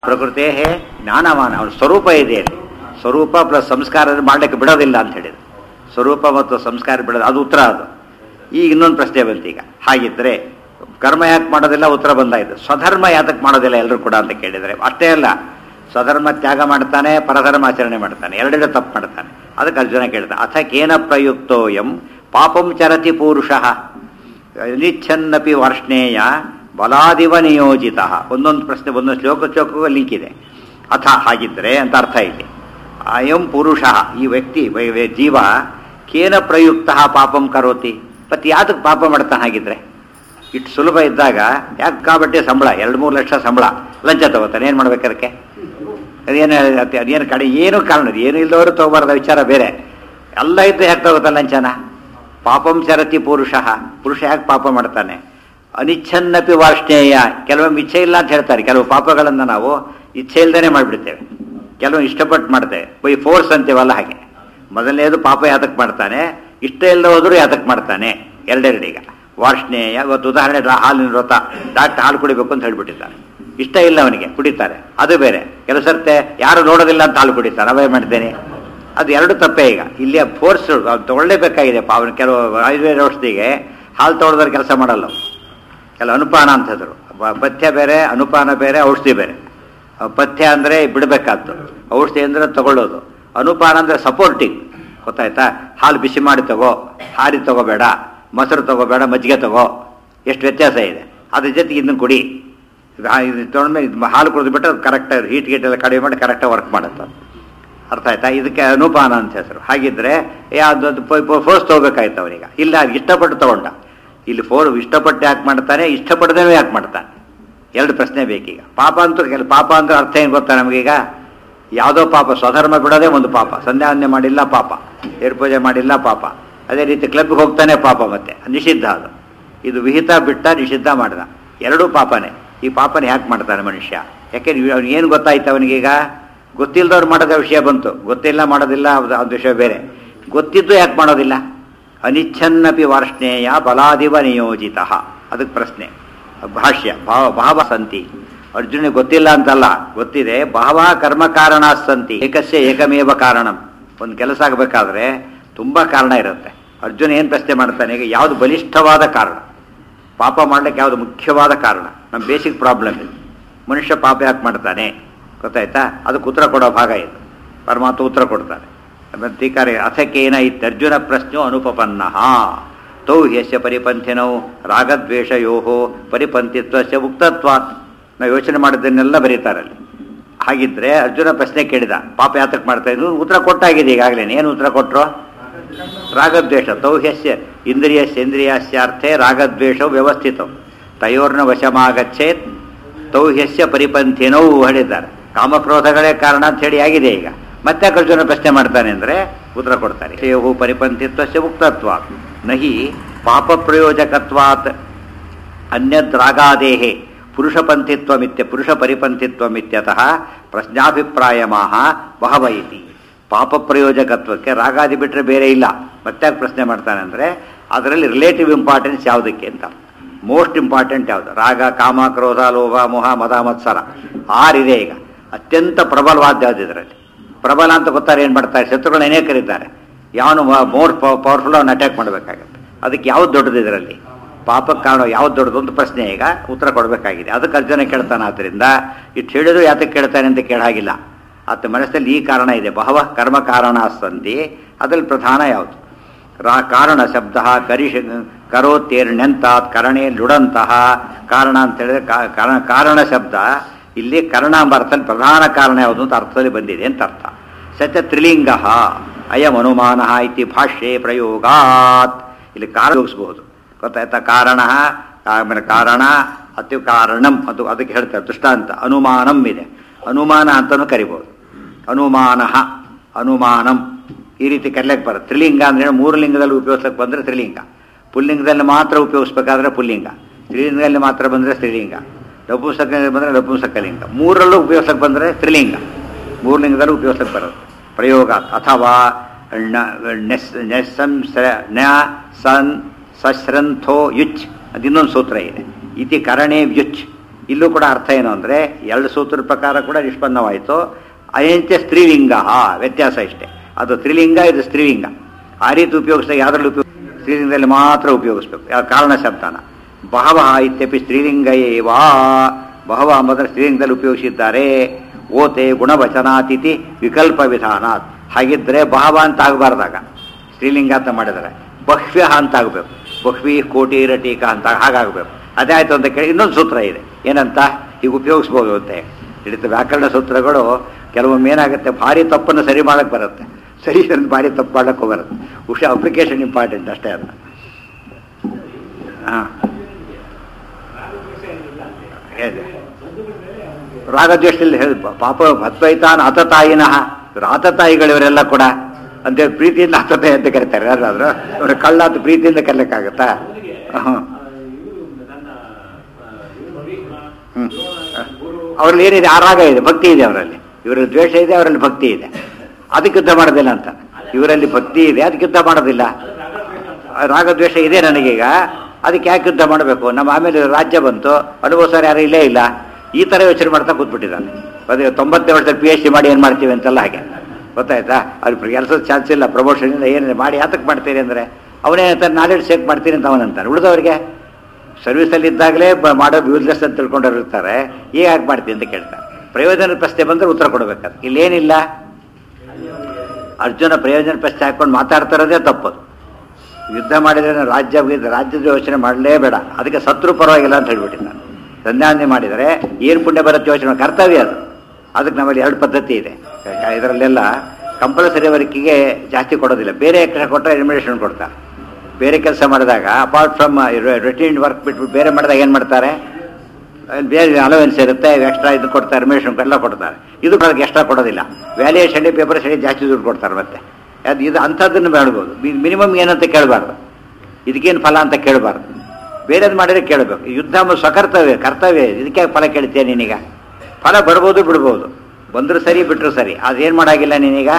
ಪ್ರಕೃತಿ ಜ್ಞಾನವಾನ ಅವನ ಸ್ವರೂಪ ಇದೆ ಅಲ್ಲಿ. ಸ್ವರೂಪ ಪ್ಲಸ್ ಸಂಸ್ಕಾರ ಮಾಡಲಿಕ್ಕೆ ಬಿಡೋದಿಲ್ಲ ಅಂತ ಹೇಳಿದ್ರು ಸ್ವರೂಪ ಮತ್ತು ಸಂಸ್ಕಾರ ಬಿಡೋದು ಅದು ಉತ್ತರ ಅದು ಈಗ ಇನ್ನೊಂದು ಪ್ರಶ್ನೆ ಬಂತು ಈಗ ಹಾಗಿದ್ರೆ ಕರ್ಮ ಯಾಕೆ ಮಾಡೋದಿಲ್ಲ ಉತ್ತರ ಬಂದಾಯ್ತು ಸ್ವಧರ್ಮ ಯಾತಕ್ಕೆ ಮಾಡೋದಿಲ್ಲ ಎಲ್ಲರೂ ಕೂಡ ಅಂತ ಕೇಳಿದರೆ ಅಷ್ಟೇ ಅಲ್ಲ ಸ್ವಧರ್ಮ ತ್ಯಾಗ ಮಾಡ್ತಾನೆ ಪರಧರ್ಮ ಆಚರಣೆ ಮಾಡ್ತಾನೆ ಎರಡೆರಡು ತಪ್ಪು ಮಾಡ್ತಾನೆ ಅದಕ್ಕೆ ಅರ್ಜುನ ಕೇಳ್ತಾನೆ ಅಥ ಕೇನ ಪ್ರಯುಕ್ತೋ ಎಂ ಪಾಪಂ ಚರತಿ ಪೂರುಷಃ ನಿಚ್ಛನ್ನಪಿ ವಾರ್ಷ್ಣೇಯ ಬಲಾದಿವ ನಿಯೋಜಿತ ಒಂದೊಂದು ಪ್ರಶ್ನೆ ಒಂದೊಂದು ಶ್ಲೋಕ ಶ್ಲೋಕಕ್ಕೂ ಲಿಂಕ್ ಇದೆ ಅಥ ಹಾಗಿದ್ರೆ ಅಂತ ಅರ್ಥ ಇದೆ ಅಯಂ ಪುರುಷ ಈ ವ್ಯಕ್ತಿ ವೈ- ವೈ- ಜೀವ ಕೇನ ಪ್ರಯುಕ್ತ ಪಾಪಂ ಕರೋತಿ ಮತ್ತೆ ಯಾತಕ್ಕೆ ಪಾಪ ಮಾಡ್ತಾನೆ ಹಾಗಿದ್ರೆ ಇಷ್ಟು ಸುಲಭ ಇದ್ದಾಗ ಯಾಕೆ ಕಾಬಟ್ಟೆ ಸಂಬಳ ಎರಡು ಮೂರು ಲಕ್ಷ ಸಂಬಳ ಲಂಚ ತಗೋತಾನೆ ಏನು ಮಾಡ್ಬೇಕು ಅದಕ್ಕೆ ಅದೇನು ಅದ್- ಅದೇನು ಕಡೆ ಏನು ಕಾರಣ ಅದು ಏನು ಇಲ್ಲದವರು ತಗೋಬಾರ್ದ ವಿಚಾರ ಬೇರೆ ಎಲ್ಲ ಇದ್ದು ಯಾಕೆ ತಗೋತಾನೆ ಲಂಚನ ಪಾಪಂ ಚರತಿ ಪುರುಷ ಪುರುಷ ಯಾಕೆ ಪಾಪ ಮಾಡ್ತಾನೆ ಅನಿಚ್ಛನ್ನಪಿ ವಾರ್ಷ್ಣೇಯ ಕೆಲವೊಮ್ಮೆ ಇಚ್ಛೆ ಇಲ್ಲ ಅಂತ ಹೇಳ್ತಾರೆ ಕೆಲವು ಪಾಪಗಳನ್ನು ನಾವು ಇಚ್ಛೆ ಇಲ್ದೇನೆ ಮಾಡಿಬಿಡ್ತೇವೆ ಕೆಲವು ಇಷ್ಟಪಟ್ಟು ಮಾಡ್ತೇವೆ ಬೈ ಫೋರ್ಸ್ ಅಂತೀವಲ್ಲ ಹಾಗೆ ಮೊದಲನೇದು ಪಾಪ ಯಾತಕ್ಕೆ ಮಾಡ್ತಾನೆ ಇಷ್ಟ ಇಲ್ಲದೆ ಹೋದ್ರು ಯಾತಕ್ಕೆ ಮಾಡ್ತಾನೆ ಎರಡೆರಡು ಈಗ ವಾರ್ಷ್ಣೇಯ ಇವತ್ತು ಉದಾಹರಣೆ ರಾ- ಹಾಲಿನ ವ್ರತ ಡಾಕ್ಟರ್ ಹಾಲು ಕುಡಿಬೇಕು ಅಂತ ಹೇಳ್ಬಿಟ್ಟಿದ್ದಾರೆ ಇಷ್ಟ ಇಲ್ಲ ಅವನಿಗೆ ಕುಡಿತಾರೆ ಅದು ಬೇರೆ ಕೆಲವು ಸರ್ತೆ ಯಾರು ನೋಡೋದಿಲ್ಲ ಅಂತ ಹಾಲು ಕುಡಿತಾರೆ ಅವೇ ಮಾಡ್ತೇನೆ ಅದು ಎರಡು ತಪ್ಪೇ ಈಗ ಇಲ್ಲಿ ಫೋರ್ಸ್ ತಗೊಳ್ಳೇಬೇಕಾಗಿದೆ ಪಾವನ ಕೆಲವು ಆಯುರ್ವೇದ ಔಷಧಿಗೆ ಹಾಲು ತೊಗೊಳ್ದವ್ರು ಕೆಲಸ ಮಾಡಲ್ಲ ಅವ್ರು. ಕೆಲವು ಅನುಪಾನ ಅಂತ ಹೆಸರು ಬ- ಪಥ್ಯ ಬೇರೆ ಅನುಪಾನ ಬೇರೆ ಔಷಧಿ ಬೇರೆ ಆ ಪಥ್ಯ ಅಂದರೆ ಬಿಡಬೇಕಾದ್ದು ಔಷಧಿ ಅಂದರೆ ತಗೊಳ್ಳೋದು ಅನುಪಾನ ಅಂದರೆ ಸಪೋರ್ಟಿಂಗ್ ಗೊತ್ತಾಯ್ತಾ ಹಾಲು ಬಿಸಿ ಮಾಡಿ ತಗೋ ಹಾರಿ ತಗೋಬೇಡ ಮೊಸರು ತಗೋಬೇಡ ಮಜ್ಜಿಗೆ ತಗೋ ಎಷ್ಟು ವ್ಯತ್ಯಾಸ ಇದೆ ಅದ್ರ ಜೊತೆಗೆ ಇದನ್ನು ಕುಡಿ ಇದು ಹಾ- ಇದು ತೊಗೊಂಡ್ಮೇಲೆ ಇದು ಹಾಲು ಕುಡಿದು ಬಿಟ್ಟರೆ ಕರೆಕ್ಟಾಗಿ ಹೀಟ್ ಗೀಟ್ ಎಲ್ಲ ಕಡಿಮೆ ಮಾಡಿ ಕರೆಕ್ಟಾಗಿ ವರ್ಕ್ ಮಾಡುತ್ತೆ ಅದು. ಅರ್ಥ ಆಯ್ತಾ ಇದಕ್ಕೆ ಅನುಪಾನ ಅಂತ ಹೆಸರು ಹಾಗಿದ್ರೆ ಯಾವ್ದು ಫೋರ್ಸ್ ತಗೋಬೇಕಾಯ್ತು ಅವನಿಗ ಇಲ್ಲ ಅದು ಇಷ್ಟಪಟ್ಟು ತಗೊಂಡ ಇಲ್ಲಿ ಫೋರ್ ಇಷ್ಟಪಟ್ಟು ಯಾಕೆ ಮಾಡ್ತಾನೆ ಇಷ್ಟಪಡದೇನೂ ಯಾಕೆ ಮಾಡ್ತಾನೆ ಎರಡು ಪ್ರಶ್ನೆ ಬೇಕೀಗ ಪಾಪ ಅಂತೂ ಕೆಲ ಪಾಪ ಅಂದ್ರೆ ಅರ್ಥ ಏನು ಗೊತ್ತಾ ನಮಗೀಗ ಯಾವುದೋ ಪಾಪ ಸ್ವಧರ್ಮ ಬಿಡೋದೇ ಒಂದು ಪಾಪ ಸಂಧ್ಯಾವಂದನೆ ಮಾಡಿಲ್ಲ ಪಾಪ ಏರ್ ಪೂಜೆ ಮಾಡಿಲ್ಲ ಪಾಪ ಅದೇ ರೀತಿ ಕ್ಲಬ್ಗೆ ಹೋಗ್ತಾನೆ ಪಾಪ ಮತ್ತೆ ನಿಷಿದ್ಧ ಅದು ಇದು ವಿಹಿತ ಬಿಟ್ಟ ನಿಷಿದ್ಧ ಮಾಡಿದ ಎರಡೂ ಪಾಪನೇ ಈ ಪಾಪನ ಯಾಕೆ ಮಾಡ್ತಾನೆ ಮನುಷ್ಯ ಯಾಕೆ ಅವ್ನಿಗೆ ಏನು ಗೊತ್ತಾಯ್ತು ಅವನಿಗೀಗ ಗೊತ್ತಿಲ್ಲದವ್ರು ಮಾಡೋದ ವಿಷಯ ಬಂತು ಗೊತ್ತಿಲ್ಲ ಮಾಡೋದಿಲ್ಲ ಅದು ಅದು ವಿಷಯ ಬೇರೆ ಗೊತ್ತಿದ್ದು ಯಾಕೆ ಮಾಡೋದಿಲ್ಲ ಅನಿಚ್ಛನ್ನಪಿ ವಾರ್ಷ್ಣೇಯ ಬಲಾದಿವ ನಿಯೋಜಿತ ಅದಕ್ಕೆ ಪ್ರಶ್ನೆ ಭಾಷ್ಯ ಭಾವ ಭಾವ ಸಂತಿ ಅರ್ಜುನಿಗೆ ಗೊತ್ತಿಲ್ಲ ಅಂತಲ್ಲ ಗೊತ್ತಿದೆ ಬಹವ ಕರ್ಮ ಕಾರಣ ಸಂತಿ ಏಕಸ್ಯ ಏಕಮೇವ ಕಾರಣಂ ಒಂದು ಕೆಲಸ ಆಗಬೇಕಾದ್ರೆ ತುಂಬ ಕಾರಣ ಇರುತ್ತೆ ಅರ್ಜುನ ಏನು ಪ್ರಶ್ನೆ ಮಾಡ್ತಾನೆ ಈಗ ಯಾವುದು ಬಲಿಷ್ಠವಾದ ಕಾರಣ ಪಾಪ ಮಾಡ್ಲಿಕ್ಕೆ ಯಾವುದು ಮುಖ್ಯವಾದ ಕಾರಣ ನಮ್ಮ ಬೇಸಿಕ್ ಪ್ರಾಬ್ಲಮ್ ಇದು ಮನುಷ್ಯ ಪಾಪ ಯಾಕೆ ಮಾಡ್ತಾನೆ ಗೊತ್ತಾಯ್ತಾ ಅದಕ್ಕೆ ಉತ್ತರ ಕೊಡೋ ಭಾಗ ಇದು ಪರಮಾತ್ಮ ಉತ್ತರ ಕೊಡ್ತಾರೆ ಆಮೇಲೆ ಟೀಕಾರೆ ಅಥಕೇನ ಇತ್ಯರ್ಜುನ ಪ್ರಶ್ನೋ ಅನುಪಪನ್ನ ತೌ ಯಶ್ಯ ಪರಿಪಂಥಿನೌ ರಾಗದ್ವೇಷಯೋ ಪರಿಪಂಥಿತ್ವಸ್ಯ ಮುಕ್ತತ್ವಾತ್ ನಾವು ಯೋಚನೆ ಮಾಡಿದ್ದನ್ನೆಲ್ಲ ಬರೀತಾರಲ್ಲಿ ಹಾಗಿದ್ರೆ ಅರ್ಜುನ ಪ್ರಶ್ನೆ ಕೇಳಿದ ಪಾಪ ಯಾತಕ್ಕೆ ಮಾಡ್ತಾ ಇದ್ರು ಉತ್ತರ ಕೊಟ್ಟಾಗಿದೆ ಈಗಾಗಲೇ ಏನು ಉತ್ತರ ಕೊಟ್ಟರು ರಾಗದ್ವೇಷ ತೌಹ್ಯಸ್ಯ ಇಂದ್ರಿಯಸ್ಯ ಇಂದ್ರಿಯಸ್ಯಾರ್ಥೆ ರಾಗದ್ವೇಷವು ವ್ಯವಸ್ಥಿತ ತಯೋರ್ನ ವಶಮಾಗಚ್ಚೇತ್ ತೌಹ್ಯಸ್ಯ ಪರಿಪಂಥಿನೌ ಹೇಳಿದ್ದಾರೆ ಕಾಮಕ್ರೋಧಗಳೇ ಕಾರಣ ಅಂತ ಹೇಳಿ ಆಗಿದೆ ಈಗ ಮತ್ತೆ ಅರ್ಜುನ ಪ್ರಶ್ನೆ ಮಾಡ್ತಾನೆ ಅಂದರೆ ಉತ್ತರ ಕೊಡ್ತಾರೆ ಸೇವು ಪರಿಪಂಥಿತ್ವಸ್ಯ ಮುಕ್ತತ್ವ ನಹಿ ಪಾಪ ಪ್ರಯೋಜಕತ್ವಾತ್ ಅನ್ಯದ್ರಾಗಾದೇಹೆ ಪುರುಷಪಂಥಿತ್ವಮಿತ್ಯ ಪುರುಷ ಪರಿಪಂಥಿತ್ವಮಿತ್ಯತಃ ಪ್ರಶ್ನಾಭಿಪ್ರಾಯಮಾಹ ಬಹವ ಇತಿ ಪಾಪ ಪ್ರಯೋಜಕತ್ವಕ್ಕೆ ರಾಗಾದಿ ಬಿಟ್ಟರೆ ಬೇರೆ ಇಲ್ಲ ಮತ್ತೆ ಯಾಕೆ ಪ್ರಶ್ನೆ ಮಾಡ್ತಾನೆ ಅಂದರೆ ಅದರಲ್ಲಿ ರಿಲೇಟಿವ್ ಇಂಪಾರ್ಟೆನ್ಸ್ ಯಾವುದಕ್ಕೆ ಅಂತ ಮೋಸ್ಟ್ ಇಂಪಾರ್ಟೆಂಟ್ ಯಾವುದು ರಾಗ ಕಾಮ ಕ್ರೋಧ ಲೋಭ ಮೋಹ ಮದ ಮತ್ಸರ ಆರಿದೆ ಈಗ ಅತ್ಯಂತ ಪ್ರಬಲವಾದ ಯಾವ್ದು ಇದರಲ್ಲಿ ಪ್ರಬಲ ಅಂತ ಗೊತ್ತಾರೆ ಏನು ಮಾಡ್ತಾರೆ ಶತ್ರುಗಳನ್ನ ಏನೇ ಕರೀತಾರೆ ಯಾವನು ಮೋರ್ ಪವರ್ಫುಲ್ ಅವನ್ನ ಅಟ್ಯಾಕ್ ಮಾಡಬೇಕಾಗತ್ತೆ ಅದಕ್ಕೆ ಯಾವ್ದು ದೊಡ್ಡದು ಇದರಲ್ಲಿ ಪಾಪಕ್ಕೆ ಕಾರಣ ಯಾವ್ದು ದೊಡ್ಡದು ಅಂತ ಪ್ರಶ್ನೆ ಈಗ ಉತ್ತರ ಕೊಡಬೇಕಾಗಿದೆ ಅದಕ್ಕೆ ಅರ್ಜುನ ಕೇಳ್ತಾನೆ ಆದ್ದರಿಂದ ಇಷ್ಟು ಹೇಳಿದ್ರು ಯಾತಕ್ಕೆ ಕೇಳ್ತಾನೆ ಅಂತ ಕೇಳಾಗಿಲ್ಲ ಆತ ಮನಸ್ಸಲ್ಲಿ ಈ ಕಾರಣ ಇದೆ ಬಹವ ಕರ್ಮ ಕಾರಣ ಸಂತಿ ಅದರಲ್ಲಿ ಪ್ರಧಾನ ಯಾವುದು ರಾ ಕಾರಣ ಶಬ್ದ ಕರಿಷ ಕರೋತ್ತೇರ್ಣ್ಯಂತಾತ್ ಕರಣೆ ಲುಡಂತಹ ಕಾರಣ ಅಂತ ಹೇಳಿದ್ರೆ ಕಾ- ಕಾರಣ ಕಾರಣ ಶಬ್ದ ಇಲ್ಲಿ ಕರ್ಣ ಎಂಬ ಅರ್ಥದಲ್ಲಿ ಪ್ರಧಾನ ಕಾರಣ ಯಾವುದು ಅಂತ ಅರ್ಥದಲ್ಲಿ ಬಂದಿದೆ ಅಂತ ಅರ್ಥ ಸತ್ಯ ತ್ರಿಲಿಂಗ ಅಯಂ ಅನುಮಾನ ಇತಿ ಭಾಷ್ಯೆ ಪ್ರಯೋಗಾತ್ ಇಲ್ಲಿ ಕಾರಣ ಯೋಗಿಸಬಹುದು ಗೊತ್ತಾಯ್ತಾ ಕಾರಣ ಆಮೇಲೆ ಕಾರಣ ಅತಿ ಕಾರಣಂ ಅದು ಅದಕ್ಕೆ ಹೇಳ್ತಾರೆ ದೃಷ್ಟಾಂತ ಅನುಮಾನಂ ಇದೆ ಅನುಮಾನ ಅಂತಲೂ ಕರಿಬಹುದು ಅನುಮಾನ ಅನುಮಾನಂ ಈ ರೀತಿ ಕರ್ಲಿಕ್ಕೆ ಬರುತ್ತೆ ತ್ರಿಲಿಂಗ ಅಂದ್ರೆ ಮೂರು ಲಿಂಗದಲ್ಲಿ ಉಪಯೋಗಿಸಕ್ಕೆ ಬಂದರೆ ತ್ರಿಲಿಂಗ ಪುಲ್ಲಿಂಗದಲ್ಲಿ ಮಾತ್ರ ಉಪಯೋಗಿಸ್ಬೇಕಾದ್ರೆ ಪುಲ್ಲಿಂಗ ಸ್ತ್ರೀಲಿಂಗದಲ್ಲಿ ಮಾತ್ರ ಬಂದರೆ ಸ್ತ್ರೀಲಿಂಗ ನಪುಂಸಕ ಬಂದರೆ ನಪುಂಸಕಲಿಂಗ ಮೂರರಲ್ಲೂ ಉಪಯೋಗಿಸಕ್ಕೆ ಬಂದರೆ ತ್ರಿಲಿಂಗ ಮೂರು ಲಿಂಗದಲ್ಲೂ ಉಪಯೋಗಿಸಕ್ಕೆ ಬರುತ್ತೆ ಪ್ರಯೋಗ ಅಥವಾ ಣ- ನೆಸ್ ನೆಸ್ಸಂಸ ನ ಸನ್ ಸಶ್ರಂಥೋ ಯುಚ್ ಅದು ಇನ್ನೊಂದು ಸೂತ್ರ ಇದೆ ಇತಿ ಕರಣೆ ವ್ಯುಚ್ ಇಲ್ಲೂ ಕೂಡ ಅರ್ಥ ಏನು ಅಂದರೆ ಎರಡು ಸೂತ್ರದ ಪ್ರಕಾರ ಕೂಡ ನಿಷ್ಪನ್ನವಾಯಿತು ಅಯಂಚ ಸ್ತ್ರೀಲಿಂಗ ವ್ಯತ್ಯಾಸ ಇಷ್ಟೇ ಅದು ತ್ರಿಲಿಂಗ ಇದು ಸ್ತ್ರೀಲಿಂಗ ಆ ರೀತಿ ಉಪಯೋಗಿಸಿದಾಗ ಯಾವುದ್ರಲ್ಲಿ ಉಪಯೋಗ ಸ್ತ್ರೀಲಿಂಗದಲ್ಲಿ ಮಾತ್ರ ಉಪಯೋಗಿಸ್ಬೇಕು ಯಾವ ಕಾರಣ ಶಬ್ದನ ಬಹವ ಇತ್ಯಪಿ ಸ್ತ್ರೀಲಿಂಗ ಏವಾ ಬಹವ ಎಂಬುದರ ಸ್ತ್ರೀಲಿಂಗದಲ್ಲಿ ಉಪಯೋಗಿಸಿದ್ದಾರೆ ಓತೆ ಗುಣವಚನಾತಿಥಿ ವಿಕಲ್ಪ ವಿಧಾನಾತ್ ಹಾಗಿದ್ರೆ ಬಹವ ಅಂತ ಆಗಬಾರ್ದಾಗ ಸ್ತ್ರೀಲಿಂಗ ಅಂತ ಮಾಡಿದರೆ ಬಹ್ವ್ಯ ಅಂತ ಆಗಬೇಕು ಬಹ್ವಿ ಕೋಟಿ ರಟೀಕ ಅಂತ ಹಾಗಾಗಬೇಕು ಅದೇ ಆಯ್ತು ಅಂತ ಕೇಳಿ ಇನ್ನೊಂದು ಸೂತ್ರ ಇದೆ ಏನಂತ ಈಗ ಉಪಯೋಗಿಸ್ಬೋದು ಅಂತೆ ಹಿಡಿತ ವ್ಯಾಕರಣ ಸೂತ್ರಗಳು ಕೆಲವೊಮ್ಮೆ ಏನಾಗುತ್ತೆ ಭಾರಿ ತಪ್ಪನ್ನು ಸರಿ ಮಾಡಕ್ಕೆ ಬರುತ್ತೆ ಸರಿ ಅಂತ ಭಾರಿ ತಪ್ಪು ಮಾಡಕ್ಕೆ ಬರುತ್ತೆ ಹುಷ ಅಪ್ಲಿಕೇಶನ್ ಇಂಪಾರ್ಟೆಂಟ್ ಅಷ್ಟೇ ಅಲ್ಲ ಹಾಂ ಹೇಳಿ ರಾಗದ್ವೇಷದಲ್ಲಿ ಹೇಳಿ ಪಾಪ ಭದ್ವೈತಾನ್ ಹತತಾಯಿನಃ ಇವರು ಹತತಾಯಿಗಳು ಇವರೆಲ್ಲ ಕೂಡ ಅಂತೇಳಿ ಪ್ರೀತಿಯಿಂದ ಹತತಾಯಿ ಅಂತ ಕರೀತಾರೆ ಯಾರಾದ್ರೂ ಇವರು ಕಳ್ಳ ಅಂತ ಪ್ರೀತಿಯಿಂದ ಕರ್ಲಿಕ್ಕಾಗತ್ತಾ ಹ್ಞೂ ಹ್ಞೂ ಅವ್ರಲ್ಲಿ ಏನಿದೆ ಆ ರಾಗ ಇದೆ ಭಕ್ತಿ ಇದೆ ಅವರಲ್ಲಿ ಇವರಲ್ಲಿ ದ್ವೇಷ ಇದೆ ಅವರಲ್ಲಿ ಭಕ್ತಿ ಇದೆ ಅದಕ್ಕೆ ಯುದ್ಧ ಮಾಡೋದಿಲ್ಲ ಅಂತ ಇವರಲ್ಲಿ ಭಕ್ತಿ ಇದೆ ಅದಕ್ಕೆ ಯುದ್ಧ ಮಾಡೋದಿಲ್ಲ ರಾಗದ್ವೇಷ ಇದೆ ನನಗೀಗ ಅದಕ್ಕೆ ಯಾಕೆ ಯುದ್ಧ ಮಾಡಬೇಕು ನಮ್ಮ ಆಮೇಲೆ ರಾಜ್ಯ ಬಂತು ಅನುಭವಿಸೋರು ಯಾರು ಇಲ್ಲೇ ಇಲ್ಲ ಈ ಥರ ಯೋಚನೆ ಮಾಡ್ತಾ ಕೂತ್ಬಿಟ್ಟಿದ್ದಾನೆ ಅದೇ ತೊಂಬತ್ತನೇ ವರ್ಷದಲ್ಲಿ ಪಿ ಎಚ್ ಡಿ ಮಾಡಿ ಏನು ಮಾಡ್ತೀವಿ ಅಂತೆಲ್ಲ ಹಾಗೆ ಗೊತ್ತಾಯ್ತಾ ಅದು ಕೆಲಸದ ಚಾನ್ಸ್ ಇಲ್ಲ ಪ್ರಮೋಷನ್ ಇಲ್ಲ ಏನಿದೆ ಮಾಡಿ ಯಾತಕ್ಕೆ ಮಾಡ್ತೀರಿ ಅಂದರೆ ಅವನೇನಂತಾರೆ ನಾಲೆಡ್ಜ್ ಶೇಕ್ ಮಾಡ್ತೀನಿ ಅಂತ ಅವನಂತಾನೆ ಉಳಿದವರಿಗೆ ಸರ್ವಿಸಲ್ಲಿ ಇದ್ದಾಗಲೇ ಬ- ಮಾಡೋ ಯೂಸ್ಲೆಸ್ ಅಂತ ತಿಳ್ಕೊಂಡವ್ರು ಇರ್ತಾರೆ ಈಗ ಯಾಕೆ ಮಾಡ್ತೀನಿ ಅಂತ ಕೇಳ್ತಾರೆ ಪ್ರಯೋಜನ ಪ್ರಶ್ನೆ ಬಂದರೆ ಉತ್ತರ ಕೊಡಬೇಕಾದ್ರೆ ಇಲ್ಲೇನಿಲ್ಲ ಅರ್ಜುನ ಪ್ರಯೋಜನ ಪ್ರಶ್ನೆ ಹಾಕೊಂಡು ಮಾತಾಡ್ತಿರೋದೇ ತಪ್ಪದು ಯುದ್ಧ ಮಾಡಿದ್ರೆ ನಾನು ರಾಜ್ಯ ರಾಜ್ಯದ ಯೋಚನೆ ಮಾಡಲೇಬೇಡ ಅದಕ್ಕೆ ಸತ್ರು ಪರವಾಗಿಲ್ಲ ಅಂತ ಹೇಳ್ಬಿಟ್ಟಿದ್ದೆ ನಾನು ಸಂಧ್ಯಾವಂದನೆ ಮಾಡಿದರೆ ಏನು ಪುಣ್ಯ ಬರುತ್ತೆ ಯೋಚನೆ ಮಾಡಿ- ಕರ್ತವ್ಯ ಅದು ಅದಕ್ಕೆ ನಮ್ಮಲ್ಲಿ ಎರಡು ಪದ್ಧತಿ ಇದೆ ಇದರಲ್ಲೆಲ್ಲ ಕಂಪಲ್ಸರಿ ವರ್ಕಿಗೆ ಜಾಸ್ತಿ ಕೊಡೋದಿಲ್ಲ ಬೇರೆ ಕೆಲಸ ಕೊಟ್ಟರೆ ರೆಮ್ಯುನೇಷನ್ ಕೊಡ್ತಾರೆ ಬೇರೆ ಕೆಲಸ ಮಾಡಿದಾಗ ಅಪಾರ್ಟ್ ಫ್ರಮ್ ರಿಟೈನ್ಡ್ ವರ್ಕ್ ಬಿಟ್ಬಿಟ್ಟು ಬೇರೆ ಮಾಡಿದಾಗ ಏನು ಮಾಡ್ತಾರೆ ಅಲ್ಲಿ ಬೇರೆ ಅಲವೆನ್ಸ್ ಇರುತ್ತೆ ಎಕ್ಸ್ಟ್ರಾ ಇದು ಕೊಡ್ತಾರೆ ರೆಮ್ಯುನೇಷನ್ ಎಲ್ಲ ಕೊಡ್ತಾರೆ ಇದು ಅದಕ್ಕೆ ಎಕ್ಸ್ಟ್ರಾ ಕೊಡೋದಿಲ್ಲ ವ್ಯಾಲ್ಯೂಯೇಷನ್ ಪೇಪರ್ ಸರಿ ಜಾಸ್ತಿ ದುಡ್ಡು ಕೊಡ್ತಾರೆ ಮತ್ತೆ ಅದು ಇದು ಅಂಥದ್ದನ್ನು ಮಾಡ್ಬೋದು ಮಿನಿಮಮ್ ಏನಂತ ಕೇಳಬಾರ್ದು ಇದಕ್ಕೇನು ಫಲ ಅಂತ ಕೇಳಬಾರ್ದು ಬೇರೆದು ಮಾಡಿದ್ರೆ ಕೇಳಬೇಕು ಯುದ್ಧ ಎಂಬುದು ಸ್ವಕರ್ತವ್ಯ ಕರ್ತವ್ಯ ಇದಕ್ಕೆ ಫಲ ಕೇಳ್ತೀಯ ನೀನೀಗ ಫಲ ಬರ್ಬೋದು ಬಿಡ್ಬೋದು ಬಂದರೂ ಸರಿ ಬಿಟ್ಟರು ಸರಿ ಅದೇನು ಮಾಡಾಗಿಲ್ಲ ನೀನೀಗ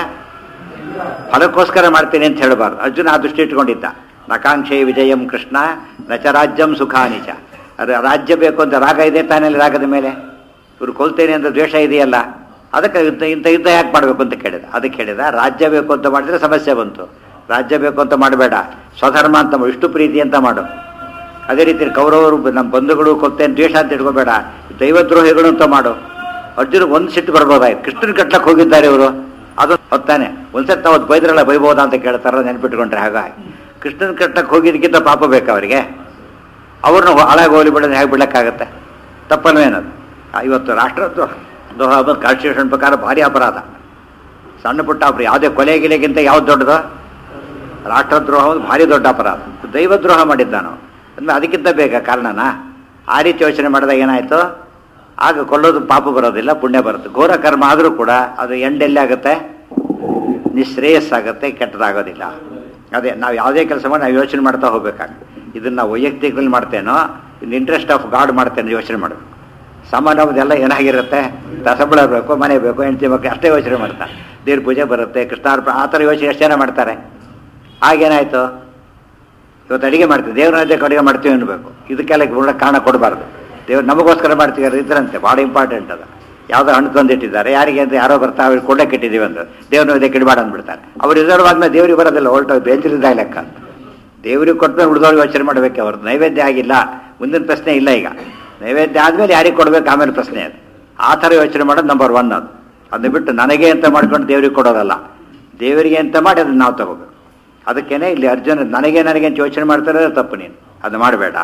ಫಲಕ್ಕೋಸ್ಕರ ಮಾಡ್ತೀನಿ ಅಂತ ಹೇಳಬಾರ್ದು ಅರ್ಜುನ ಆ ದೃಷ್ಟಿ ಇಟ್ಕೊಂಡಿದ್ದ ನಕಾಂಕ್ಷೆ ವಿಜಯಂ ಕೃಷ್ಣ ನಚ ರಾಜ್ಯಂ ಸುಖಾನಿಚ ಅದು ರಾಜ್ಯ ಬೇಕು ಅಂತ ರಾಗ ಇದೆ ತಾನಲ್ಲಿ ರಾಗದ ಮೇಲೆ ಇವ್ರು ಕೊಲ್ತೇನೆ ಅಂತ ದ್ವೇಷ ಇದೆಯಲ್ಲ ಅದಕ್ಕೆ ಯುದ್ಧ ಇಂಥ ಯುದ್ಧ ಯಾಕೆ ಮಾಡಬೇಕು ಅಂತ ಕೇಳಿದ ಅದಕ್ಕೆ ಹೇಳಿದ ರಾಜ್ಯ ಬೇಕು ಅಂತ ಮಾಡಿದ್ರೆ ಸಮಸ್ಯೆ ಬಂತು ರಾಜ್ಯ ಬೇಕು ಅಂತ ಮಾಡಬೇಡ ಸ್ವಧರ್ಮ ಅಂತ ಮಾಡು, ವಿಷ್ಣು ಪ್ರೀತಿ ಅಂತ ಮಾಡು ಅದೇ ರೀತಿ ಕೌರವರು ನಮ್ಮ ಬಂಧುಗಳು ಕೊಲ್ತೇನೆ ದ್ವೇಷ ಅಂತ ಇಟ್ಕೋಬೇಡ ದೈವದ್ರೋಹಿಗಳು ಅಂತ ಮಾಡು ಅರ್ಜುನಿಗೆ ಒಂದು ಸಿಟ್ಟು ಬರ್ಬೋದಾಯ್ತು ಕೃಷ್ಣನ್ ಕಟ್ಲಕ್ಕೆ ಹೋಗಿದ್ದಾರೆ ಇವರು ಅದು ಹೊತ್ತಾನೆ ಒಂದ್ಸತಿ ಅವತ್ತು ಬೈದ್ರಲ್ಲ ಬೈಬೋದಾ ಅಂತ ಕೇಳ್ತಾರ ನೆನ್ಪಿಟ್ಕೊಂಡ್ರೆ ಹಾಗಾಗಿ ಕೃಷ್ಣನ್ ಕಟ್ಟಕ್ಕೆ ಹೋಗಿದ್ದಕ್ಕಿಂತ ಪಾಪ ಬೇಕು ಅವರಿಗೆ ಅವ್ರನ್ನ ಹಾಳಾಗಿ ಹೋಗ್ಲಿ ಬಿಡೋದು ಹೇಗೆ ಬಿಡಕ್ಕಾಗತ್ತೆ ತಪ್ಪಲ್ವೇನದು ಆ, ಇವತ್ತು ರಾಷ್ಟ್ರ ದ್ರೋಹ ಕಾನ್ಸ್ಟಿಟ್ಯೂಷನ್ ಪ್ರಕಾರ ಭಾರಿ ಅಪರಾಧ ಸಣ್ಣ ಪುಟ್ಟ ಅಪರಾಧ ಯಾವುದೇ ಕೊಲೆ ಗಿಲೆಗಿಂತ ಯಾವ್ದು ದೊಡ್ಡದು ರಾಷ್ಟ್ರದ್ರೋಹ ಒಂದು ಭಾರಿ ದೊಡ್ಡ ಅಪರಾಧ ದೈವದ್ರೋಹ ಮಾಡಿದ್ದಾನು ಅಂದ್ರೆ ಅದಕ್ಕಿಂತ ಬೇಕಾ ಕಾರಣನಾ ಆ ರೀತಿ ಯೋಚನೆ ಮಾಡಿದಾಗ ಏನಾಯ್ತು ಆಗ ಕೊಲ್ಲೋದು ಪಾಪ ಬರೋದಿಲ್ಲ ಪುಣ್ಯ ಬರುತ್ತೆ ಘೋರ ಕರ್ಮ ಆದರೂ ಕೂಡ ಅದು ಎಂಡೆಲ್ಲಿ ಆಗುತ್ತೆ ನಿಶ್ರೇಯಸ್ಸಾಗುತ್ತೆ ಕೆಟ್ಟದಾಗೋದಿಲ್ಲ ಅದೇ ನಾವು ಯಾವುದೇ ಕೆಲಸ ಮಾಡಿ ನಾವು ಯೋಚನೆ ಮಾಡ್ತಾ ಹೋಗ್ಬೇಕಾಗುತ್ತೆ ಇದನ್ನ ನಾವು ವೈಯಕ್ತಿಕದಲ್ಲಿ ಮಾಡ್ತೇನೋ ಇನ್ ಇಂಟ್ರೆಸ್ಟ್ ಆಫ್ ಗಾಡ್ ಮಾಡ್ತೇನೆ ಯೋಚನೆ ಮಾಡಬೇಕು ಸಾಮಾನ್ಯವಾದೆಲ್ಲ ಏನಾಗಿರುತ್ತೆ ಸಂಬಳ ಬೇಕು ಮನೆ ಬೇಕು ಹೆಂಡತಿ ಮಕ್ಕಳು ಅಷ್ಟೇ ಯೋಚನೆ ಮಾಡ್ತಾರೆ ದೇವ್ರ ಪೂಜೆ ಬರುತ್ತೆ ಕೃಷ್ಣಾರ್ಪಣೆ ಆ ಥರ ಯೋಚನೆ ಎಷ್ಟು ಜನ ಮಾಡ್ತಾರೆ ಆಗೇನಾಯ್ತು ಇವತ್ತು ಅಡಿಗೆ ಮಾಡ್ತೀವಿ ದೇವ್ರ ನೈವೇದ್ಯಕ್ಕೆ ಅಡಿಗೆ ಮಾಡ್ತೀವಿ ಅನ್ಬೇಕು ಇದಕ್ಕೆಲ್ಲ ಗುಣ ಕಾರಣ ಕೊಡಬಾರ್ದು ದೇವ್ರು ನಮಗೋಸ್ಕರ ಮಾಡ್ತೀವಿ ಅದು ಇದ್ರಂತೆ ಭಾಳ ಇಂಪಾರ್ಟೆಂಟ್ ಅದು ಯಾವುದೋ ಹಣ್ಣು ತಂದಿಟ್ಟಿದ್ದಾರೆ ಯಾರಿಗೆ ಅಂತ ಯಾರೋ ಬರ್ತಾ ಅವ್ರಿಗೆ ಕೊಡಕ್ಕೆ ಇಟ್ಟಿದ್ದೀವಿ ಅಂತ ದೇವ್ರ ನೈವೇದ್ಯಕ್ಕೆ ಇಡಬೇಡ ಅಂದ್ಬಿಡ್ತಾರೆ ಅವ್ರು ರಿಸರ್ವ್ ಆದ್ಮೇಲೆ ದೇವ್ರಿಗೆ ಬರೋದಿಲ್ಲ ಹೊರಟು ಬೇಂಚಿಲಿದ್ದಾಗ ಲೆಕ್ಕ ಅಂತ ದೇವ್ರಿಗೆ ಕೊಟ್ಟಮೇಲೆ ಉಳಿದವ್ರಿಗೆ ಯೋಚನೆ ಮಾಡಬೇಕು ಅವ್ರದ್ದು ನೈವೇದ್ಯ ಆಗಿಲ್ಲ ಮುಂದಿನ ಪ್ರಶ್ನೆ ಇಲ್ಲ ಈಗ ನೈವೇದ್ಯ ಆದ್ಮೇಲೆ ಯಾರಿಗೆ ಕೊಡ್ಬೇಕು ಆಮೇಲೆ ಪ್ರಶ್ನೆ ಅದು ಆ ಥರ ಯೋಚನೆ ಮಾಡೋದು ನಂಬರ್ ಒನ್ ಅದು ಅದನ್ನ ಬಿಟ್ಟು ನನಗೆ ಅಂತ ಮಾಡ್ಕೊಂಡು ದೇವ್ರಿಗೆ ಕೊಡೋದಲ್ಲ ದೇವರಿಗೆ ಅಂತ ಮಾಡಿ ಅದನ್ನ ನಾವು ತಗೋಬೇಕು ಅದಕ್ಕೇನೆ ಇಲ್ಲಿ ಅರ್ಜುನ ನನಗೆ ನನಗೆ ಅಂತ ಯೋಚನೆ ಮಾಡ್ತಾರೆ ತಪ್ಪು ನೀನು ಅದು ಮಾಡಬೇಡ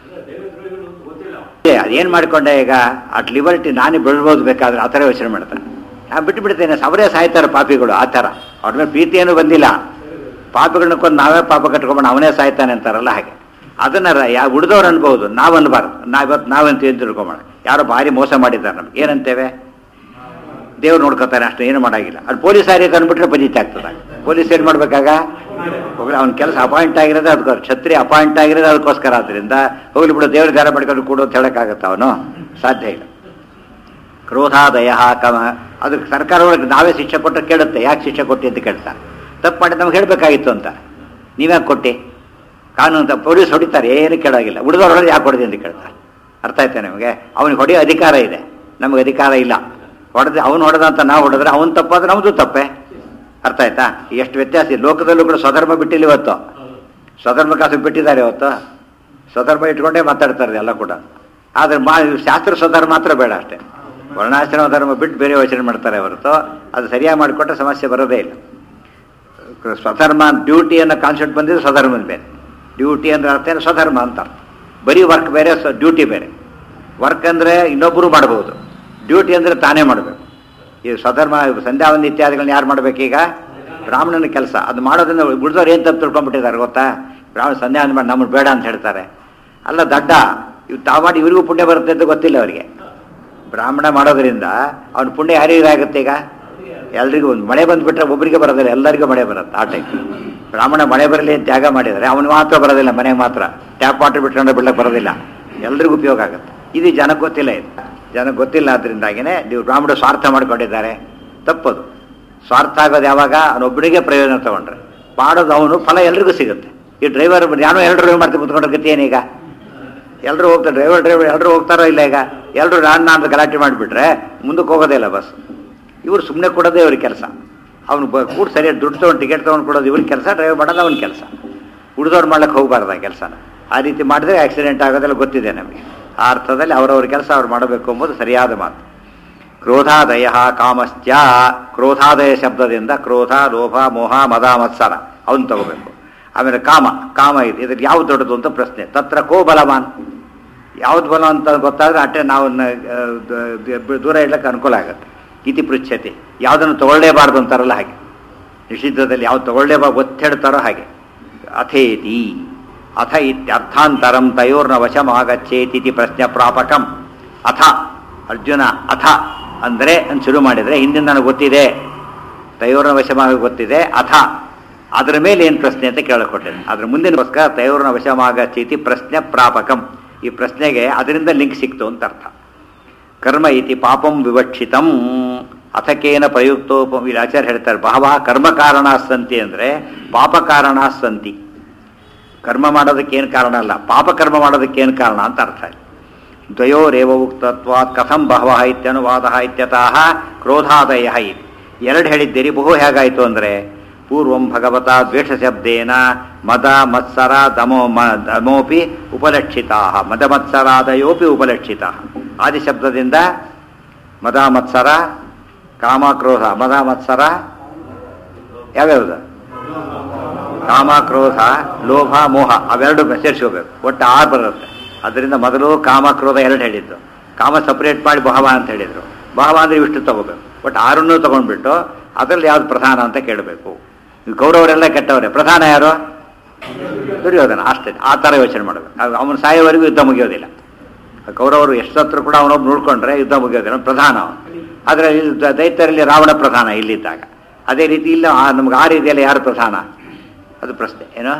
ಅದೇನು ಮಾಡ್ಕೊಂಡೆ ಈಗ ಅಟ್ ಲಿಬರ್ಟಿ ನಾನೇ ಬೆಳ್ಬೋದು ಬೇಕಾದ್ರೆ ಆ ಥರ ಯೋಚನೆ ಮಾಡ್ತಾನೆ ನಾನು ಬಿಟ್ಟು ಬಿಡ್ತೇನೆ ಅವರೇ ಸಾಯ್ತಾರೆ ಪಾಪಿಗಳು ಆ ಥರ ಅವ್ರ ಮೇಲೆ ಪ್ರೀತಿ ಏನೂ ಬಂದಿಲ್ಲ ಪಾಪಿಗಳನ್ನ ಕೊಂದು ನಾವೇ ಪಾಪ ಕಟ್ಕೊಂಡು ಅವನೇ ಸಾಯ್ತಾನೆ ಅಂತಾರಲ್ಲ ಹಾಗೆ ಅದನ್ನ ರ- ಯಾ ಉಳಿದವ್ರು ಅನ್ಬೋದು ನಾವು ಅನ್ಬಾರ್ದು ನಾವು ಇವತ್ತು ನಾವಂತ ಏನು ತಿಳ್ಕೊಂಬೋಣ ಯಾರೋ ಭಾರಿ ಮೋಸ ಮಾಡಿದ್ದಾರೆ ನಮ್ಗೆ ಏನಂತೇವೆ ದೇವ್ರು ನೋಡ್ಕೊತಾನೆ ಅಷ್ಟು ಏನು ಮಾಡಾಗಿಲ್ಲ ಅದು ಪೊಲೀಸ್ ಯಾರಿಗೆ ಅಂದ್ಬಿಟ್ರೆ ಪಂಚಾಯತ್ ಆಗ್ತದೆ ಪೊಲೀಸ್ ಏನು ಮಾಡ್ಬೇಕಾಗ ಹೋಗ್ಲಿ ಅವ್ನ ಕೆಲಸ ಅಪಾಯಿಂಟ್ ಆಗಿರೋದು ಅದಕ್ಕೆ ಛತ್ರಿ ಅಪಾಯಿಂಟ್ ಆಗಿರೋದು ಅದಕ್ಕೋಸ್ಕರ ಆದ್ರಿಂದ ಹೋಗ್ಲಿ ಬಿಡು ದೇವ್ರ ಧ್ಯಾನ ಮಾಡ್ಕೊಂಡು ಕೊಡು ಅಂತ ಹೇಳಕ್ಕಾಗತ್ತ ಅವನು ಸಾಧ್ಯ ಇಲ್ಲ ಕ್ರೋಧಾದಯ ಕಮ ಅದಕ್ಕೆ ಸರ್ಕಾರ ಒಳಗೆ ನಾವೇ ಶಿಕ್ಷೆ ಕೊಟ್ಟರೆ ಕೇಳುತ್ತೆ ಯಾಕೆ ಶಿಕ್ಷೆ ಕೊಟ್ಟಿ ಅಂತ ಕೇಳ್ತಾರೆ ತಪ್ಪು ಮಾಡಿ ನಮ್ಗೆ ಹೇಳಬೇಕಾಗಿತ್ತು ಅಂತ ನೀವ್ಯಾಕೆ ಕೊಟ್ಟಿ ಕಾನೂನು ಅಂತ ಪೊಲೀಸ್ ಹೊಡಿತಾರೆ ಏನು ಕೇಳಾಗಿಲ್ಲ ಉಳಿದವ್ರೊಳಗೆ ಯಾಕೆ ಹೊಡೆದಿ ಅಂತ ಕೇಳ್ತಾರೆ ಅರ್ಥ ಆಯ್ತಾ ನಿಮಗೆ ಅವನಿಗೆ ಹೊಡೆಯೋ ಅಧಿಕಾರ ಇದೆ ನಮಗೆ ಅಧಿಕಾರ ಇಲ್ಲ ಹೊಡೆದ್ರೆ ಅವನು ಹೊಡೆದ ಅಂತ ನಾವು ಹೊಡೆದ್ರೆ ಅವನು ತಪ್ಪಾದ್ರೆ ನಮ್ಮದು ತಪ್ಪೇ ಅರ್ಥ ಆಯ್ತಾ ಎಷ್ಟು ವ್ಯತ್ಯಾಸ ಇದೆ ಲೋಕದಲ್ಲೂ ಕೂಡ ಸ್ವಧರ್ಮ ಬಿಟ್ಟಿಲ್ಲ ಇವತ್ತು ಸ್ವಧರ್ಮ ಕಾಸು ಬಿಟ್ಟಿದ್ದಾರೆ ಇವತ್ತು ಸ್ವಧರ್ಮ ಇಟ್ಕೊಂಡೇ ಮಾತಾಡ್ತಾರೆ ಎಲ್ಲ ಕೂಡ ಆದರೆ ಮಾ ಶಾಸ್ತ್ರ ಸ್ವಧರ್ಮ ಮಾತ್ರ ಬೇಡ ಅಷ್ಟೇ ವರ್ಣಾಶ್ರಮ ಧರ್ಮ ಬಿಟ್ಟು ಬೇರೆ ಯೋಚನೆ ಮಾಡ್ತಾರೆ ಹೊರತು ಅದು ಸರಿಯಾಗಿ ಮಾಡಿಕೊಟ್ರೆ ಸಮಸ್ಯೆ ಬರೋದೇ ಇಲ್ಲ ಸ್ವಧರ್ಮ ಡ್ಯೂಟಿ ಅನ್ನೋ ಕಾನ್ಸೆಪ್ಟ್ ಬಂದಿದ್ದು ಸ್ವಧರ್ಮದ ಬೇರೆ ಡ್ಯೂಟಿ ಅಂದ್ರೆ ಅರ್ಥ ಏನು ಸ್ವಧರ್ಮ ಅಂತ ಬರೀ ವರ್ಕ್ ಬೇರೆ ಡ್ಯೂಟಿ ಬೇರೆ ವರ್ಕ್ ಅಂದರೆ ಇನ್ನೊಬ್ಬರು ಮಾಡ್ಬೋದು ಡ್ಯೂಟಿ ಅಂದರೆ ತಾನೇ ಮಾಡಬೇಕು ಈ ಸ್ವಧರ್ಮ ಸಂಧ್ಯಾವಂದ ಇತ್ಯಾದಿಗಳನ್ನ ಯಾರು ಮಾಡಬೇಕೀಗ ಬ್ರಾಹ್ಮಣನ ಕೆಲಸ ಅದು ಮಾಡೋದ್ರಿಂದ ಉಳಿದವ್ರು ಏನು ತಪ್ಪು ತಿಳ್ಕೊಂಡ್ಬಿಟ್ಟಿದ್ದಾರೆ ಗೊತ್ತಾ ಬ್ರಾಹ್ಮಣ ಸಂಧ್ಯಾವಂದ ಮಾಡಿ ನಮ್ಮನ್ನು ಬೇಡ ಅಂತ ಹೇಳ್ತಾರೆ ಅಲ್ಲ ದಡ್ಡ ಇವು ತಾವು ಮಾಡಿ ಇವರಿಗೂ ಪುಣ್ಯ ಬರುತ್ತೆ ಅಂತ ಗೊತ್ತಿಲ್ಲ ಅವರಿಗೆ ಬ್ರಾಹ್ಮಣ ಮಾಡೋದ್ರಿಂದ ಅವನ ಪುಣ್ಯ ಯಾರಿಗಾಗುತ್ತೆ ಈಗ ಎಲ್ರಿಗೂ ಒಂದು ಮಳೆ ಬಂದುಬಿಟ್ರೆ ಒಬ್ಬರಿಗೆ ಬರೋದಿಲ್ಲ ಎಲ್ಲರಿಗೂ ಮಳೆ ಬರುತ್ತೆ ಆ ಟೈಪ್ ಬ್ರಾಹ್ಮಣ ಮಳೆ ಬರಲಿ ಅಂತ ತ್ಯಾಗ ಮಾಡಿದರೆ ಅವನು ಮಾತ್ರ ಬರೋದಿಲ್ಲ ಮನೆಗೆ ಮಾತ್ರ ಟ್ಯಾಪ್ ವಾಟರ್ ಬಿಟ್ಕೊಂಡು ಬಿಡ್ಲಕ್ಕೆ ಬರೋದಿಲ್ಲ ಎಲ್ರಿಗೂ ಉಪಯೋಗ ಆಗುತ್ತೆ ಇದು ಜನಕ್ಕೆ ಗೊತ್ತಿಲ್ಲ ಇದು ಜನಕ್ಕೆ ಗೊತ್ತಿಲ್ಲ ಅದರಿಂದಾಗಿನೇ ನೀವು ಬ್ರಾಹ್ಮಣ ಸ್ವಾರ್ಥ ಮಾಡ್ಕೊಂಡಿದ್ದಾರೆ ತಪ್ಪದು ಸ್ವಾರ್ಥ ಆಗೋದು ಯಾವಾಗ ಅವನೊಬ್ಬನಿಗೆ ಪ್ರಯೋಜನ ತಗೊಂಡ್ರೆ ಮಾಡೋದು ಅವನು ಫಲ ಎಲ್ರಿಗೂ ಸಿಗುತ್ತೆ ಈ ಡ್ರೈವರ್ ಯಾರೋ ಎರಡು ಡ್ರೈವ್ ಮಾಡ್ತಾ ಕುತ್ಕೊಂಡ್ರೆ ಗತಿ ಏನೀಗ ಎಲ್ಲರೂ ಹೋಗ್ತಾರೆ ಡ್ರೈವರ್ ಡ್ರೈವರ್ ಎಲ್ಲರೂ ಹೋಗ್ತಾರೋ ಇಲ್ಲ ಈಗ ಎಲ್ಲರೂ ನಾನು ನಾನು ಗಲಾಟೆ ಮಾಡಿಬಿಟ್ರೆ ಮುಂದಕ್ಕೆ ಹೋಗೋದೇ ಇಲ್ಲ ಬಸ್ ಇವರು ಸುಮ್ಮನೆ ಕೊಡೋದೇ ಇವ್ರ ಕೆಲಸ ಅವ್ನು ಬ ಕೂಡ ಸರಿಯಾಗಿ ದುಡ್ಡು ತೊಗೊಂಡು ಟಿಕೆಟ್ ತೊಗೊಂಡು ಕೊಡೋದು ಇವ್ರ ಕೆಲಸ ಡ್ರೈವ್ ಮಾಡೋದು ಅವನ ಕೆಲಸ ಉಳಿದವ್ರು ಮಾಡ್ಲಿಕ್ಕೆ ಹೋಗಬಾರ್ದು ಆ ಕೆಲಸನ ಆ ರೀತಿ ಮಾಡಿದ್ರೆ ಆಕ್ಸಿಡೆಂಟ್ ಆಗೋದೆಲ್ಲ ಗೊತ್ತಿದೆ ನಮಗೆ ಆ ಅರ್ಥದಲ್ಲಿ ಅವರವ್ರ ಕೆಲಸ ಅವ್ರು ಮಾಡಬೇಕು ಎಂಬುದು ಸರಿಯಾದ ಮಾತು ಕ್ರೋಧಾದಯ ಕಾಮಶ್ಚ ಕ್ರೋಧಾದಯ ಶಬ್ದದಿಂದ ಕ್ರೋಧ ಲೋಭ ಮೋಹ ಮದ ಮತ್ಸರ ಅವನು ತಗೋಬೇಕು ಆಮೇಲೆ ಕಾಮ ಕಾಮ ಇದೆ ಇದ್ರಲ್ಲಿ ಯಾವ್ದು ದೊಡ್ಡದು ಅಂತ ಪ್ರಶ್ನೆ ತತ್ರ ಕೋ ಬಲವಾನ್ ಯಾವ್ದು ಬಲ ಅಂತ ಗೊತ್ತಾದ್ರೆ ಅಟ್ಟೆ ನಾವು ನ- ಆ, ದ- ದ- ದೂರ ಇಡ್ಲಿಕ್ಕೆ ಅನುಕೂಲ ಆಗುತ್ತೆ ಇತಿ ಪೃಚ್ಛತೆ ಯಾವುದನ್ನು ತಗೊಳ್ಳೇಬಾರ್ದು ಅಂತಾರಲ್ಲ ಹಾಗೆ ನಿಷಿದ್ಧದಲ್ಲಿ ಯಾವ್ದು ತಗೊಳ್ಳೇಬಾರ್ದು ಒತ್ತಿಡ್ತಾರೋ ಹಾಗೆ ಅಥೇತಿ ಅಥ ಇತ್ಯರ್ಥಾಂತರಂ ತಯೋರ್ನ ವಶಮಾಗಚ್ಚೇತಿ ಪ್ರಶ್ನೆ ಪ್ರಾಪಕಂ ಅಥ ಅರ್ಜುನ ಅಥ ಅಂದರೆ ಅಂತ ಶುರು ಮಾಡಿದರೆ ಹಿಂದಿನ ನನಗೆ ಗೊತ್ತಿದೆ ತಯೋರ್ನ ವಶಮಾಗ ಗೊತ್ತಿದೆ ಅಥ ಅದರ ಮೇಲೆ ಏನು ಪ್ರಶ್ನೆ ಅಂತ ಕೇಳಿಕೊಟ್ಟಿದೆ ಅದ್ರ ಮುಂದಿನಗೋಸ್ಕರ ತಯೋರ್ನ ವಶಮಾಗಚ್ಚೇತಿ ಪ್ರಶ್ನೆ ಪ್ರಾಪಕಂ ಈ ಪ್ರಶ್ನೆಗೆ ಅದರಿಂದ ಲಿಂಕ್ ಸಿಕ್ತು ಅಂತ ಅರ್ಥ ಕರ್ಮ ಇತಿ ಪಾಪಂ ವಿವಕ್ಷಿತಂ ಅಥಕೇನ ಪ್ರಯುಕ್ತೋಪ ಇಲ್ಲಿ ಆಚಾರ್ಯ ಹೇಳ್ತಾರೆ ಬಹವ ಕರ್ಮ ಕಾರಣ ಸಂತಿ ಅಂದರೆ ಪಾಪ ಕಾರಣ ಸಂತಿ ಕರ್ಮ ಮಾಡೋದಕ್ಕೆ ಏನು ಕಾರಣ ಅಲ್ಲ ಪಾಪ ಕರ್ಮ ಮಾಡೋದಕ್ಕೆ ಏನು ಕಾರಣ ಅಂತ ಅರ್ಥ ಇದೆ ದ್ವಯೋರೇವ ಉಕ್ತತ್ವಾತ್ ಕಥಂ ಬಹವ ಇತ್ಯನುವಾದ ಇತ್ಯತಃ ಕ್ರೋಧಾದಯ ಇತಿ ಎರಡು ಹೇಳಿದ್ದೀರಿ ಬಹು ಹೇಗಾಯಿತು ಅಂದರೆ ಪೂರ್ವಂ ಭಗವತ ದ್ವೇಷ ಶಬ್ದೇನ ಮದ ಮತ್ಸರ ದಮೋ ಮ ದಮೋಪಿ ಉಪಲಕ್ಷಿತಾ ಮದ ಮತ್ಸರಾದಯೋಪಿ ಉಪಲಕ್ಷಿತ ಆದಿ ಶಬ್ದದಿಂದ ಮದ ಮತ್ಸರ ಕಾಮ ಕ್ರೋಧ ಮದ ಮತ್ಸರ ಯಾವ್ಯಾವುದು ಕಾಮ ಕ್ರೋಧ ಲೋಭ ಮೋಹ ಅವೆರಡು ಸೇರಿಸ್ಕೋಬೇಕು ಒಟ್ಟು ಆರು ಬರುತ್ತೆ ಅದರಿಂದ ಮೊದಲು ಕಾಮ ಕ್ರೋಧ ಎರಡು ಹೇಳಿದ್ದು ಕಾಮ ಸಪ್ರೇಟ್ ಮಾಡಿ ಬಹವ ಅಂತ ಹೇಳಿದರು ಬಹವ ಅಂದರೆ ಇಷ್ಟು ತಗೋಬೇಕು ಒಟ್ಟು ಆರನ್ನೂ ತಗೊಂಡ್ಬಿಟ್ಟು ಅದರಲ್ಲಿ ಯಾವ್ದು ಪ್ರಧಾನ ಅಂತ ಕೇಳಬೇಕು ಈ ಕೌರವರೆಲ್ಲ ಕೆಟ್ಟವರೇ ಪ್ರಧಾನ ಯಾರು ದುರ್ಯೋಧನ ಅಷ್ಟೇ ಆ ಥರ ಯೋಚನೆ ಮಾಡಬೇಕು ಅವನು ಸಾಯೋವರೆಗೂ ಯುದ್ಧ ಮುಗಿಯೋದಿಲ್ಲ ಕೌರವರು ಎಷ್ಟತ್ರ ಕೂಡ ಅವನೊಬ್ಬ ನೋಡ್ಕೊಂಡ್ರೆ ಯುದ್ಧ ಮುಗಿಯೋದಿಲ್ಲ ಅವ್ನು ಪ್ರಧಾನ ಅವನು ಆದರೆ ಇಲ್ಲಿ ದ- ದೈತ್ಯರಲ್ಲಿ ರಾವಣ ಪ್ರಧಾನ ಇಲ್ಲಿದ್ದಾಗ ಅದೇ ರೀತಿ ಇಲ್ಲ ಆ- ನಮ್ಗೆ ಆ ರೀತಿಯಲ್ಲಿ ಯಾರು ಪ್ರಧಾನ ಅದು ಪ್ರಶ್ನೆ ಏನು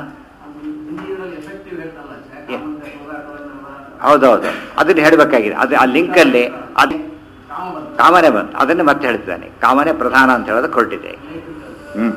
ಏ. ಹೌದೌದು ಅದನ್ನ ಹೇಳಬೇಕಾಗಿದೆ ಅದು ಆ ಲಿಂಕಲ್ಲಿ ಅದು ಕಾಮನೆ ಬಂತು ಅದನ್ನೇ ಮತ್ತೆ ಹೇಳ್ತಿದ್ದಾನೆ ಕಾಮನೆ ಪ್ರಧಾನ ಅಂತ ಹೇಳೋದಕ್ಕೆ ಹೊರಟಿದೆ ಹ್ಮ್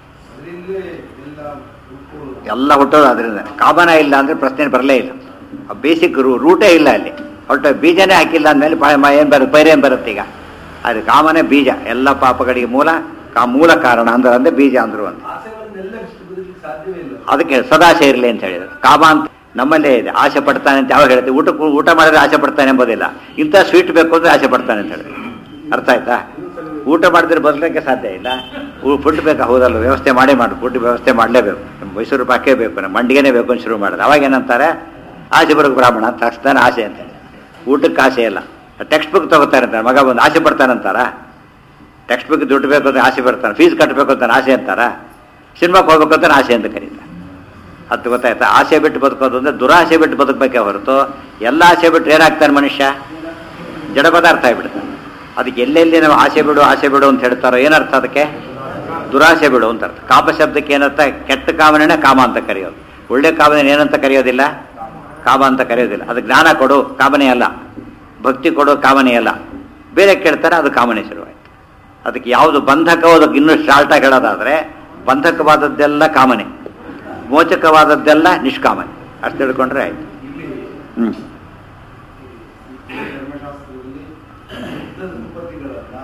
ಎಲ್ಲ ಹುಟ್ಟೋದು ಅದರಿಂದ ಕಾಮನ ಇಲ್ಲ ಅಂದ್ರೆ ಪ್ರಶ್ನೆ ಬರಲೇ ಇಲ್ಲ ಬೇಸಿಕ್ ರೂಟೇ ಇಲ್ಲ ಅಲ್ಲಿ ಹೊರಟ ಬೀಜನೇ ಹಾಕಿಲ್ಲ ಅಂದಮೇಲೆ ಏನು ಬರುತ್ತೆ ಪೈರು ಏನು ಬರುತ್ತೆ ಈಗ ಅದು ಕಾಮನೆ ಬೀಜ ಎಲ್ಲ ಪಾಪಗಳಿಗೆ ಮೂಲ ಕಾ ಮೂಲ ಕಾರಣ ಅಂದ್ರೆ ಅಂದ್ರೆ ಬೀಜ ಅಂದ್ರು ಅಂತ ಆಸೆಗಳನ್ನೆಲ್ಲ ಇಷ್ಟು ಬದುಕಲಿಕ್ಕೆ ಸಾಧ್ಯವೇ ಇಲ್ಲ ಅದಕ್ಕೆ ಸದಾಶೆ ಇರಲಿ ಅಂತ ಹೇಳಿದ್ರು ಕಾಮ ಅಂತ ನಮ್ಮಲ್ಲೇ ಇದೆ ಆಸೆ ಪಡ್ತಾನೆ ಅಂತ ಯಾವಾಗ ಹೇಳ್ತೀವಿ ಊಟ ಊಟ ಮಾಡಿದ್ರೆ ಆಸೆ ಪಡ್ತಾನೆ ಎಂಬುದಿಲ್ಲ ಇಂಥ ಸ್ವೀಟ್ ಬೇಕು ಅಂದ್ರೆ ಆಸೆ ಪಡ್ತಾನೆ ಅಂತ ಹೇಳಿದ್ರು ಅರ್ಥ ಆಯ್ತಾ ಊಟ ಮಾಡಿದ್ರೆ ಬದಲಕ್ಕೆ ಸಾಧ್ಯ ಇಲ್ಲ ಫುಡ್ ಬೇಕಾ ಹೌದಲ್ಲ ವ್ಯವಸ್ಥೆ ಮಾಡೇ ಮಾಡು ಫುಡ್ ವ್ಯವಸ್ಥೆ ಮಾಡಲೇಬೇಕು ನಮ್ಮ ಮೈಸೂರು ಪಾಕೇ ಬೇಕು ನಮ್ಮ ಮಂಡಿಗೆನೇ ಬೇಕು ಅಂತ ಶುರು ಮಾಡೋದು ಅವಾಗ ಏನಂತಾರೆ ಆಸೆ ಬರೋದು ಬ್ರಾಹ್ಮಣ ತಕ್ಷಣ ಆಸೆ ಅಂತ ಹೇಳಿ ಊಟಕ್ಕೆ ಆಸೆ ಇಲ್ಲ ಟೆಕ್ಸ್ಟ್ ಬುಕ್ ತಗೋತಾರೆ ಅಂತಾರೆ ಮಗ ಬಂದು ಆಸೆ ಪಡ್ತಾನಂತಾರ ಟೆಕ್ಸ್ಟ್ ಬುಕ್ ದುಡ್ಡು ಬೇಕು ಅಂತ ಆಸೆ ಬರ್ತಾನೆ ಫೀಸ್ ಕಟ್ಟಬೇಕು ಅಂತ ಆಸೆ ಅಂತಾರ ಸಿನಿಮಾಕ್ಕೆ ಹೋಗ್ಬೇಕು ಅಂತ ಆಸೆ ಅಂತ ಕರೀತಾರೆ ಅದು ಗೊತ್ತಾಯ್ತಾ ಆಸೆ ಬಿಟ್ಟು ಬದುಕೋದು ಅಂದ್ರೆ ದುರಾಸೆ ಬಿಟ್ಟು ಬದುಕಬೇಕೇ ಹೊರತು ಎಲ್ಲ ಆಸೆ ಬಿಟ್ಟು ಏನಾಗ್ತಾನೆ ಮನುಷ್ಯ ಜಡ ಪದಾರ್ಥ ಆಗಿಬಿಡ್ತಾನೆ ಅದಕ್ಕೆ ಎಲ್ಲೆಲ್ಲಿ ನಾವು ಆಸೆ ಬಿಡು ಆಸೆ ಬಿಡು ಅಂತ ಹೇಳ್ತಾರೋ ಏನರ್ಥ ಅದಕ್ಕೆ ದುರಾಸೆ ಬಿಡು ಅಂತ ಅರ್ಥ ಕಾಪ ಶಬ್ದಕ್ಕೆ ಏನರ್ಥ ಕೆಟ್ಟ ಕಾಮನೆನೇ ಕಾಮ ಅಂತ ಕರೆಯೋದು ಒಳ್ಳೆ ಕಾಮನೆ ಏನಂತ ಕರೆಯೋದಿಲ್ಲ ಕಾಮ ಅಂತ ಕರೆಯೋದಿಲ್ಲ ಅದು ಜ್ಞಾನ ಕೊಡು ಕಾಮನೆ ಅಲ್ಲ ಭಕ್ತಿ ಕೊಡು ಕಾಮನೆ ಅಲ್ಲ ಬೇರೆ ಕೇಳ್ತಾರೆ ಅದು ಕಾಮನೆ ಶುರುವಾಯ್ತು ಅದಕ್ಕೆ ಯಾವುದು ಬಂಧಕವಾದಕ್ಕೆ ಇನ್ನೂ ಶಾರ್ಟಾಗಿ ಹೇಳೋದಾದ್ರೆ ಬಂಧಕವಾದದ್ದೆಲ್ಲ ಕಾಮನೆ ಮೋಚಕವಾದದ್ದೆಲ್ಲ ನಿಷ್ಕಾಮನೆ ಅಷ್ಟು ತಿಳ್ಕೊಂಡ್ರೆ ಆಯ್ತು ಹ್ಮ್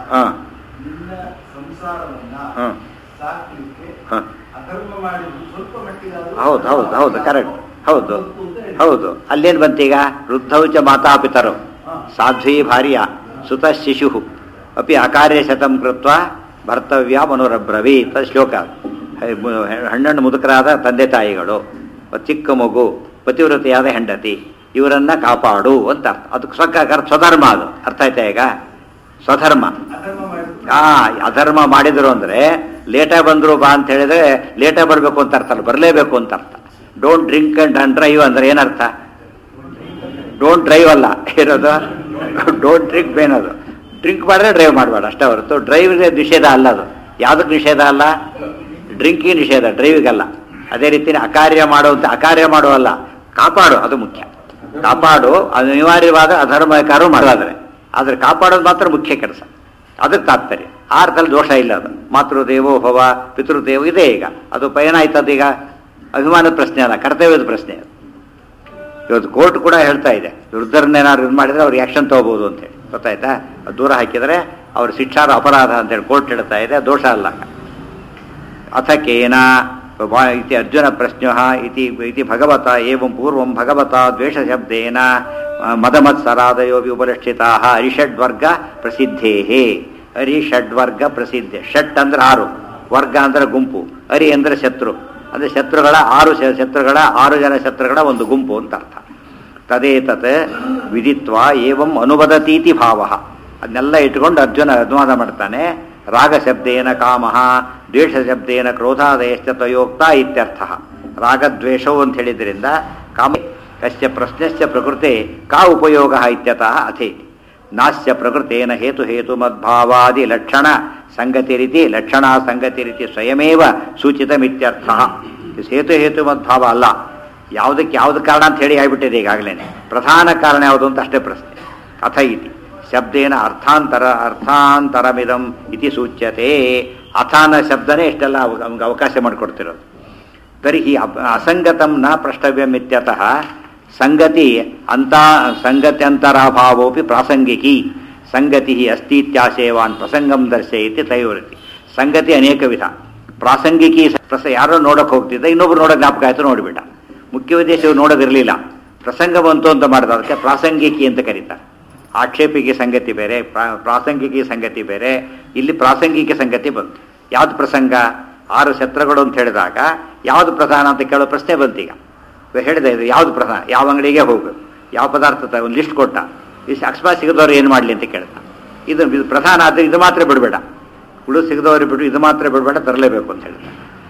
ಹಾ ನಿನ್ನ ಸಂಸಾರವನ್ನ ಹಾ ಸಾಕ್ಲಿಕ್ಕೆ ಹಾ ಅಧರ್ಮ ಮಾಡಿದ್ರು ಸ್ವಲ್ಪ ಮಟ್ಟಿಗಾದ್ರೂ ಹೌದು ಹೌದು ಹೌದು ಕರೆಕ್ಟ್ ಹೌದು ತಪ್ಪು ಅಂತ ಹೇಳಿ. ಹೌದು ಅಲ್ಲೇನು ಬಂತೀಗ ವೃದ್ಧೌಚ ಮಾತಾಪಿತರು ಹಾ. ಸಾಧ್ವಿ ಭಾರ್ಯ ಸುತ ಶಿಶು ಅಪಿ ಅಕಾರ್ಯ ಶತಂ ಕೃತ್ವ ಭರ್ತವ್ಯ ಮನೋರಬ್ರವಿ ಅಂತ ಶ್ಲೋಕ ಹೆ- ಮು- ಹಣ್ಣಣ್ಣು ಮುದುಕರಾದ ತಂದೆ ತಾಯಿಗಳು ಚಿಕ್ಕ ಮಗು ಪತಿವ್ರತೆಯಾದ ಹೆಂಡತಿ ಇವರನ್ನ ಕಾಪಾಡು ಅಂತ ಅರ್ಥ ಅದಕ್ಕೆ ಸ್ವಕ್ಕ ಸ್ವಧರ್ಮ ಅದು ಅರ್ಥ ಆಯ್ತಾ ಈಗ ಸ್ವಧರ್ಮ ಅಧರ್ಮ ಮಾಡಿದ್ರು ಆ ಅಧರ್ಮ ಮಾಡಿದ್ರು ಅಂದ್ರೆ ಲೇಟಾಗಿ ಬಂದ್ರು ಬಾ ಅಂತ ಹೇಳಿದ್ರೆ ಲೇಟಾಗಿ ಬರಬೇಕು ಅಂತ ಅರ್ಥ ಅಲ್ಲ ಬರಲೇಬೇಕು ಅಂತ ಅರ್ಥ don't drink and and drive ಅಂದ್ರೆ ಏನರ್ಥ ಡೋಂಟ್ ಡ್ರೈವ್ ಅಲ್ಲ ಇರೋದು ಡೋಂಟ್ ಡ್ರಿಂಕ್ ಬೇನದು ಡ್ರಿಂಕ್ ಮಾಡಿದ್ರೆ ಡ್ರೈವ್ ಮಾಡಬೇಡ ಅಷ್ಟೇ ಹೊರತು ಡ್ರೈವ್ ನಿಷೇಧ ಅಲ್ಲ ಅದು ಯಾವುದಕ್ಕೆ ನಿಷೇಧ ಅಲ್ಲ ಡ್ರಿಂಕಿಗೆ ನಿಷೇಧ ಡ್ರೈವಿಗಲ್ಲ ಅದೇ ರೀತಿ ಅಕಾರ್ಯ ಮಾಡುವಂತ ಅಕಾರ್ಯ ಮಾಡುವಲ್ಲ ಕಾಪಾಡು ಅದು ಮುಖ್ಯ ಕಾಪಾಡು ಅದು ಅನಿವಾರ್ಯವಾದ ಅಧರ್ಮಕಾರು ಮಾಡೋದಾದ್ರೆ ಆದ್ರೆ ಕಾಪಾಡೋದು ಮಾತ್ರ ಮುಖ್ಯ ಕೆಲಸ ಅದಕ್ಕೆ ತಾತ್ಪರ್ಯ ಆ ಅರ್ಥದಲ್ಲಿ ದೋಷ ಇಲ್ಲ ಅದು ಮಾತೃದೇವೋ ಭವ ಪಿತೃದೇವೋ ಇದೆ ಈಗ ಅದು ಪಯಣ ಆಯ್ತದ ಈಗ ಅಭಿಮಾನದ ಪ್ರಶ್ನೆ ಅಲ್ಲ ಕರ್ತವ್ಯದ ಪ್ರಶ್ನೆ ಅದು ಇವತ್ತು ಕೋರ್ಟ್ ಕೂಡ ಹೇಳ್ತಾ ಇದೆ ವೃದ್ಧರನ್ನೇನಾದ್ರು ಇದು ಮಾಡಿದ್ರೆ ಅವ್ರಿಗೆ ಆಕ್ಷನ್ ತಗೋಬಹುದು ಅಂತ ಹೇಳಿ ಗೊತ್ತಾಯ್ತಾ ಅದು ದೂರ ಹಾಕಿದರೆ ಅವ್ರ ಶಿಕ್ಷಾರ ಅಪರಾಧ ಅಂತ ಹೇಳಿ ಕೋರ್ಟ್ ಹೇಳ್ತಾ ಇದೆ ದೋಷ ಅಲ್ಲ ಅಥ ಕೇನ ವಾ- ಇತಿ ಅರ್ಜುನ ಪ್ರಶ್ನ ಇತಿ ಇತಿ ಭಗವತ ಏವಂ ಪೂರ್ವಂ ಭಗವತ ದ್ವೇಷಶಬ್ದೇನ ಆ, ಮದಮತ್ಸರಾದಯೋಪಿ ಉಪಲಕ್ಷಿತಾ ಅರಿಷಡ್ವರ್ಗ ಪ್ರಸಿದ್ಧೇ ಅರಿಷಡ್ವರ್ಗ ಪ್ರಸಿದ್ಧೆ ಷಟ್ ಅಂದ್ರೆ ಆರು ವರ್ಗ ಅಂದ್ರೆ ಗುಂಪು ಅರಿ ಅಂದ್ರೆ ಶತ್ರು ಅಂದ್ರೆ ಶತ್ರುಗಳ ಆರು ಶ- ಶತ್ರುಗಳ ಆರು ಜನ ಶತ್ರುಗಳ ಒಂದು ಗುಂಪು ಅಂತ ಅರ್ಥ ತದೇತತ್ ವಿದಿತ್ವ ಏವಂ ಅನುವದತೀತಿ ಭಾವ ಅದನ್ನೆಲ್ಲ ಇಟ್ಕೊಂಡು ಅರ್ಜುನ ಅನುವಾದ ಮಾಡ್ತಾನೆ ರಾಗ ಶಬ್ದೇನ ಕಾಮಃ ದ್ವೇಷ ಶಬ್ದೇನ ಕ್ರೋಧಾದಯಶ್ಚ ತಯೋಕ್ತ ಇತ್ಯರ್ಥ ರಾಗದ್ವೇಷವು ಅಂತ ಹೇಳಿದ್ರಿಂದ ಕಾಮ ಕಶ್ಯ ಪ್ರಶ್ನಶ್ಚ ಪ್ರಕೃತೆ ಕಾ ಉಪಯೋಗ ಇತ್ಯತಃ ಅಥೇತಿ ನಾಸ್ಯ ಪ್ರಕೃತೇನ ಹೇತು ಹೇತು ಮದ್ಭಾವಾದಿ ಲಕ್ಷಣ ಸಂಗತಿ ರೀತಿ ಲಕ್ಷಣ ಸಂಗತಿ ರೀತಿ ಸ್ವಯಮೇವ ಸೂಚಿತಮಿತ್ಯರ್ಥ ಇದು ಹೇತು ಹೇತು ಮದ್ಭಾವ ಅಲ್ಲ ಯಾವುದಕ್ಕೆ ಯಾವ್ದು ಕಾರಣ ಅಂತ ಹೇಳಿ ಆಗ್ಬಿಟ್ಟಿದೆ ಈಗಾಗಲೇ ಪ್ರಧಾನ ಕಾರಣ ಯಾವುದು ಅಂತ ಅಷ್ಟೇ ಪ್ರಶ್ನೆ ಅಥ ಇತಿ ಶಬ್ದೇನ ಅರ್ಥಾಂತರ ಅರ್ಥಾಂತರಮಿದಂ ಇತಿ ಸೂಚ್ಯತೆ ಅಥಾನ ಶಬ್ದನೇ ಇಷ್ಟೆಲ್ಲ ಅವ- ನಮ್ಗೆ ಅವಕಾಶ ಮಾಡಿಕೊಡ್ತಿರೋದು ತರ್ಹಿ ಅಪ್- ಅಸಂಗತಂ ನ ಪ್ರಷ್ಟವ್ಯಮಿತ್ಯತಃ ಸಂಗತಿ ಅಂತ ಸಂಗತ್ಯಂತರಾಭಾವೋಪಿ ಪ್ರಾಸಂಗಿಕಿ ಸಂಗತಿ ಅಸ್ತಿತ್ಯಾಶಯವಾನ್ ಪ್ರಸಂಗಂ ದರ್ಶಯತಿ ತಯೋರತಿ ಸಂಗತಿ ಅನೇಕ ವಿಧ ಪ್ರಾಸಂಗಿಕಿ ಸ- ಪ್ರಸ ಯಾರೋ ನೋಡಕ್ ಹೋಗ್ತಿದ್ದ ಇನ್ನೊಬ್ರು ನೋಡೋ ಜ್ಞಾಪಕ ಆಯ್ತು ನೋಡಿಬಿಟ್ಟ ಮುಖ್ಯ ಉದ್ದೇಶ ಇವ್ರು ನೋಡೋದಿರಲಿಲ್ಲ ಪ್ರಸಂಗ ಬಂತು ಅಂತ ಮಾಡಿದ ಅದಕ್ಕೆ ಪ್ರಾಸಂಗಿಕಿ ಅಂತ ಕರೀತಾರೆ ಆಕ್ಷೇಪಿಗೆ ಸಂಗತಿ ಬೇರೆ ಪ್ರಾ- ಪ್ರಾಸಂಗಿಕ ಸಂಗತಿ ಬೇರೆ ಇಲ್ಲಿ ಪ್ರಾಸಂಗಿಕ ಸಂಗತಿ ಬಂತು ಯಾವ್ದು ಪ್ರಸಂಗ ಆರು ಶತ್ರುಗಳು ಅಂತ ಹೇಳಿದಾಗ ಯಾವ್ದು ಪ್ರಧಾನ ಅಂತ ಕೇಳೋ ಪ್ರಶ್ನೆ ಬಂತು ಈಗ ಇವಾಗ ಹೇಳಿದೆ ಇದು ಯಾವ್ದು ಪ್ರಧಾನ ಯಾವ ಅಂಗಡಿಗೆ ಹೋಗಬೇಕು ಯಾವ ಪದಾರ್ಥ ತ- ಒಂದು ಲಿಸ್ಟ್ ಕೊಟ್ಟ ಈ ಅಕಸ್ಮಾತ್ ಸಿಗದವ್ರು ಏನು ಮಾಡಲಿ ಅಂತ ಕೇಳ್ದ ಇದು ಇದು ಪ್ರಧಾನ ಆದರೆ ಇದು ಮಾತ್ರ ಬಿಡಬೇಡ ಉಳು ಸಿಗದವ್ರಿಗೆ ಬಿಡು ಇದು ಮಾತ್ರ ಬಿಡಬೇಡ ತರಲೇಬೇಕು ಅಂತ ಹೇಳಿದ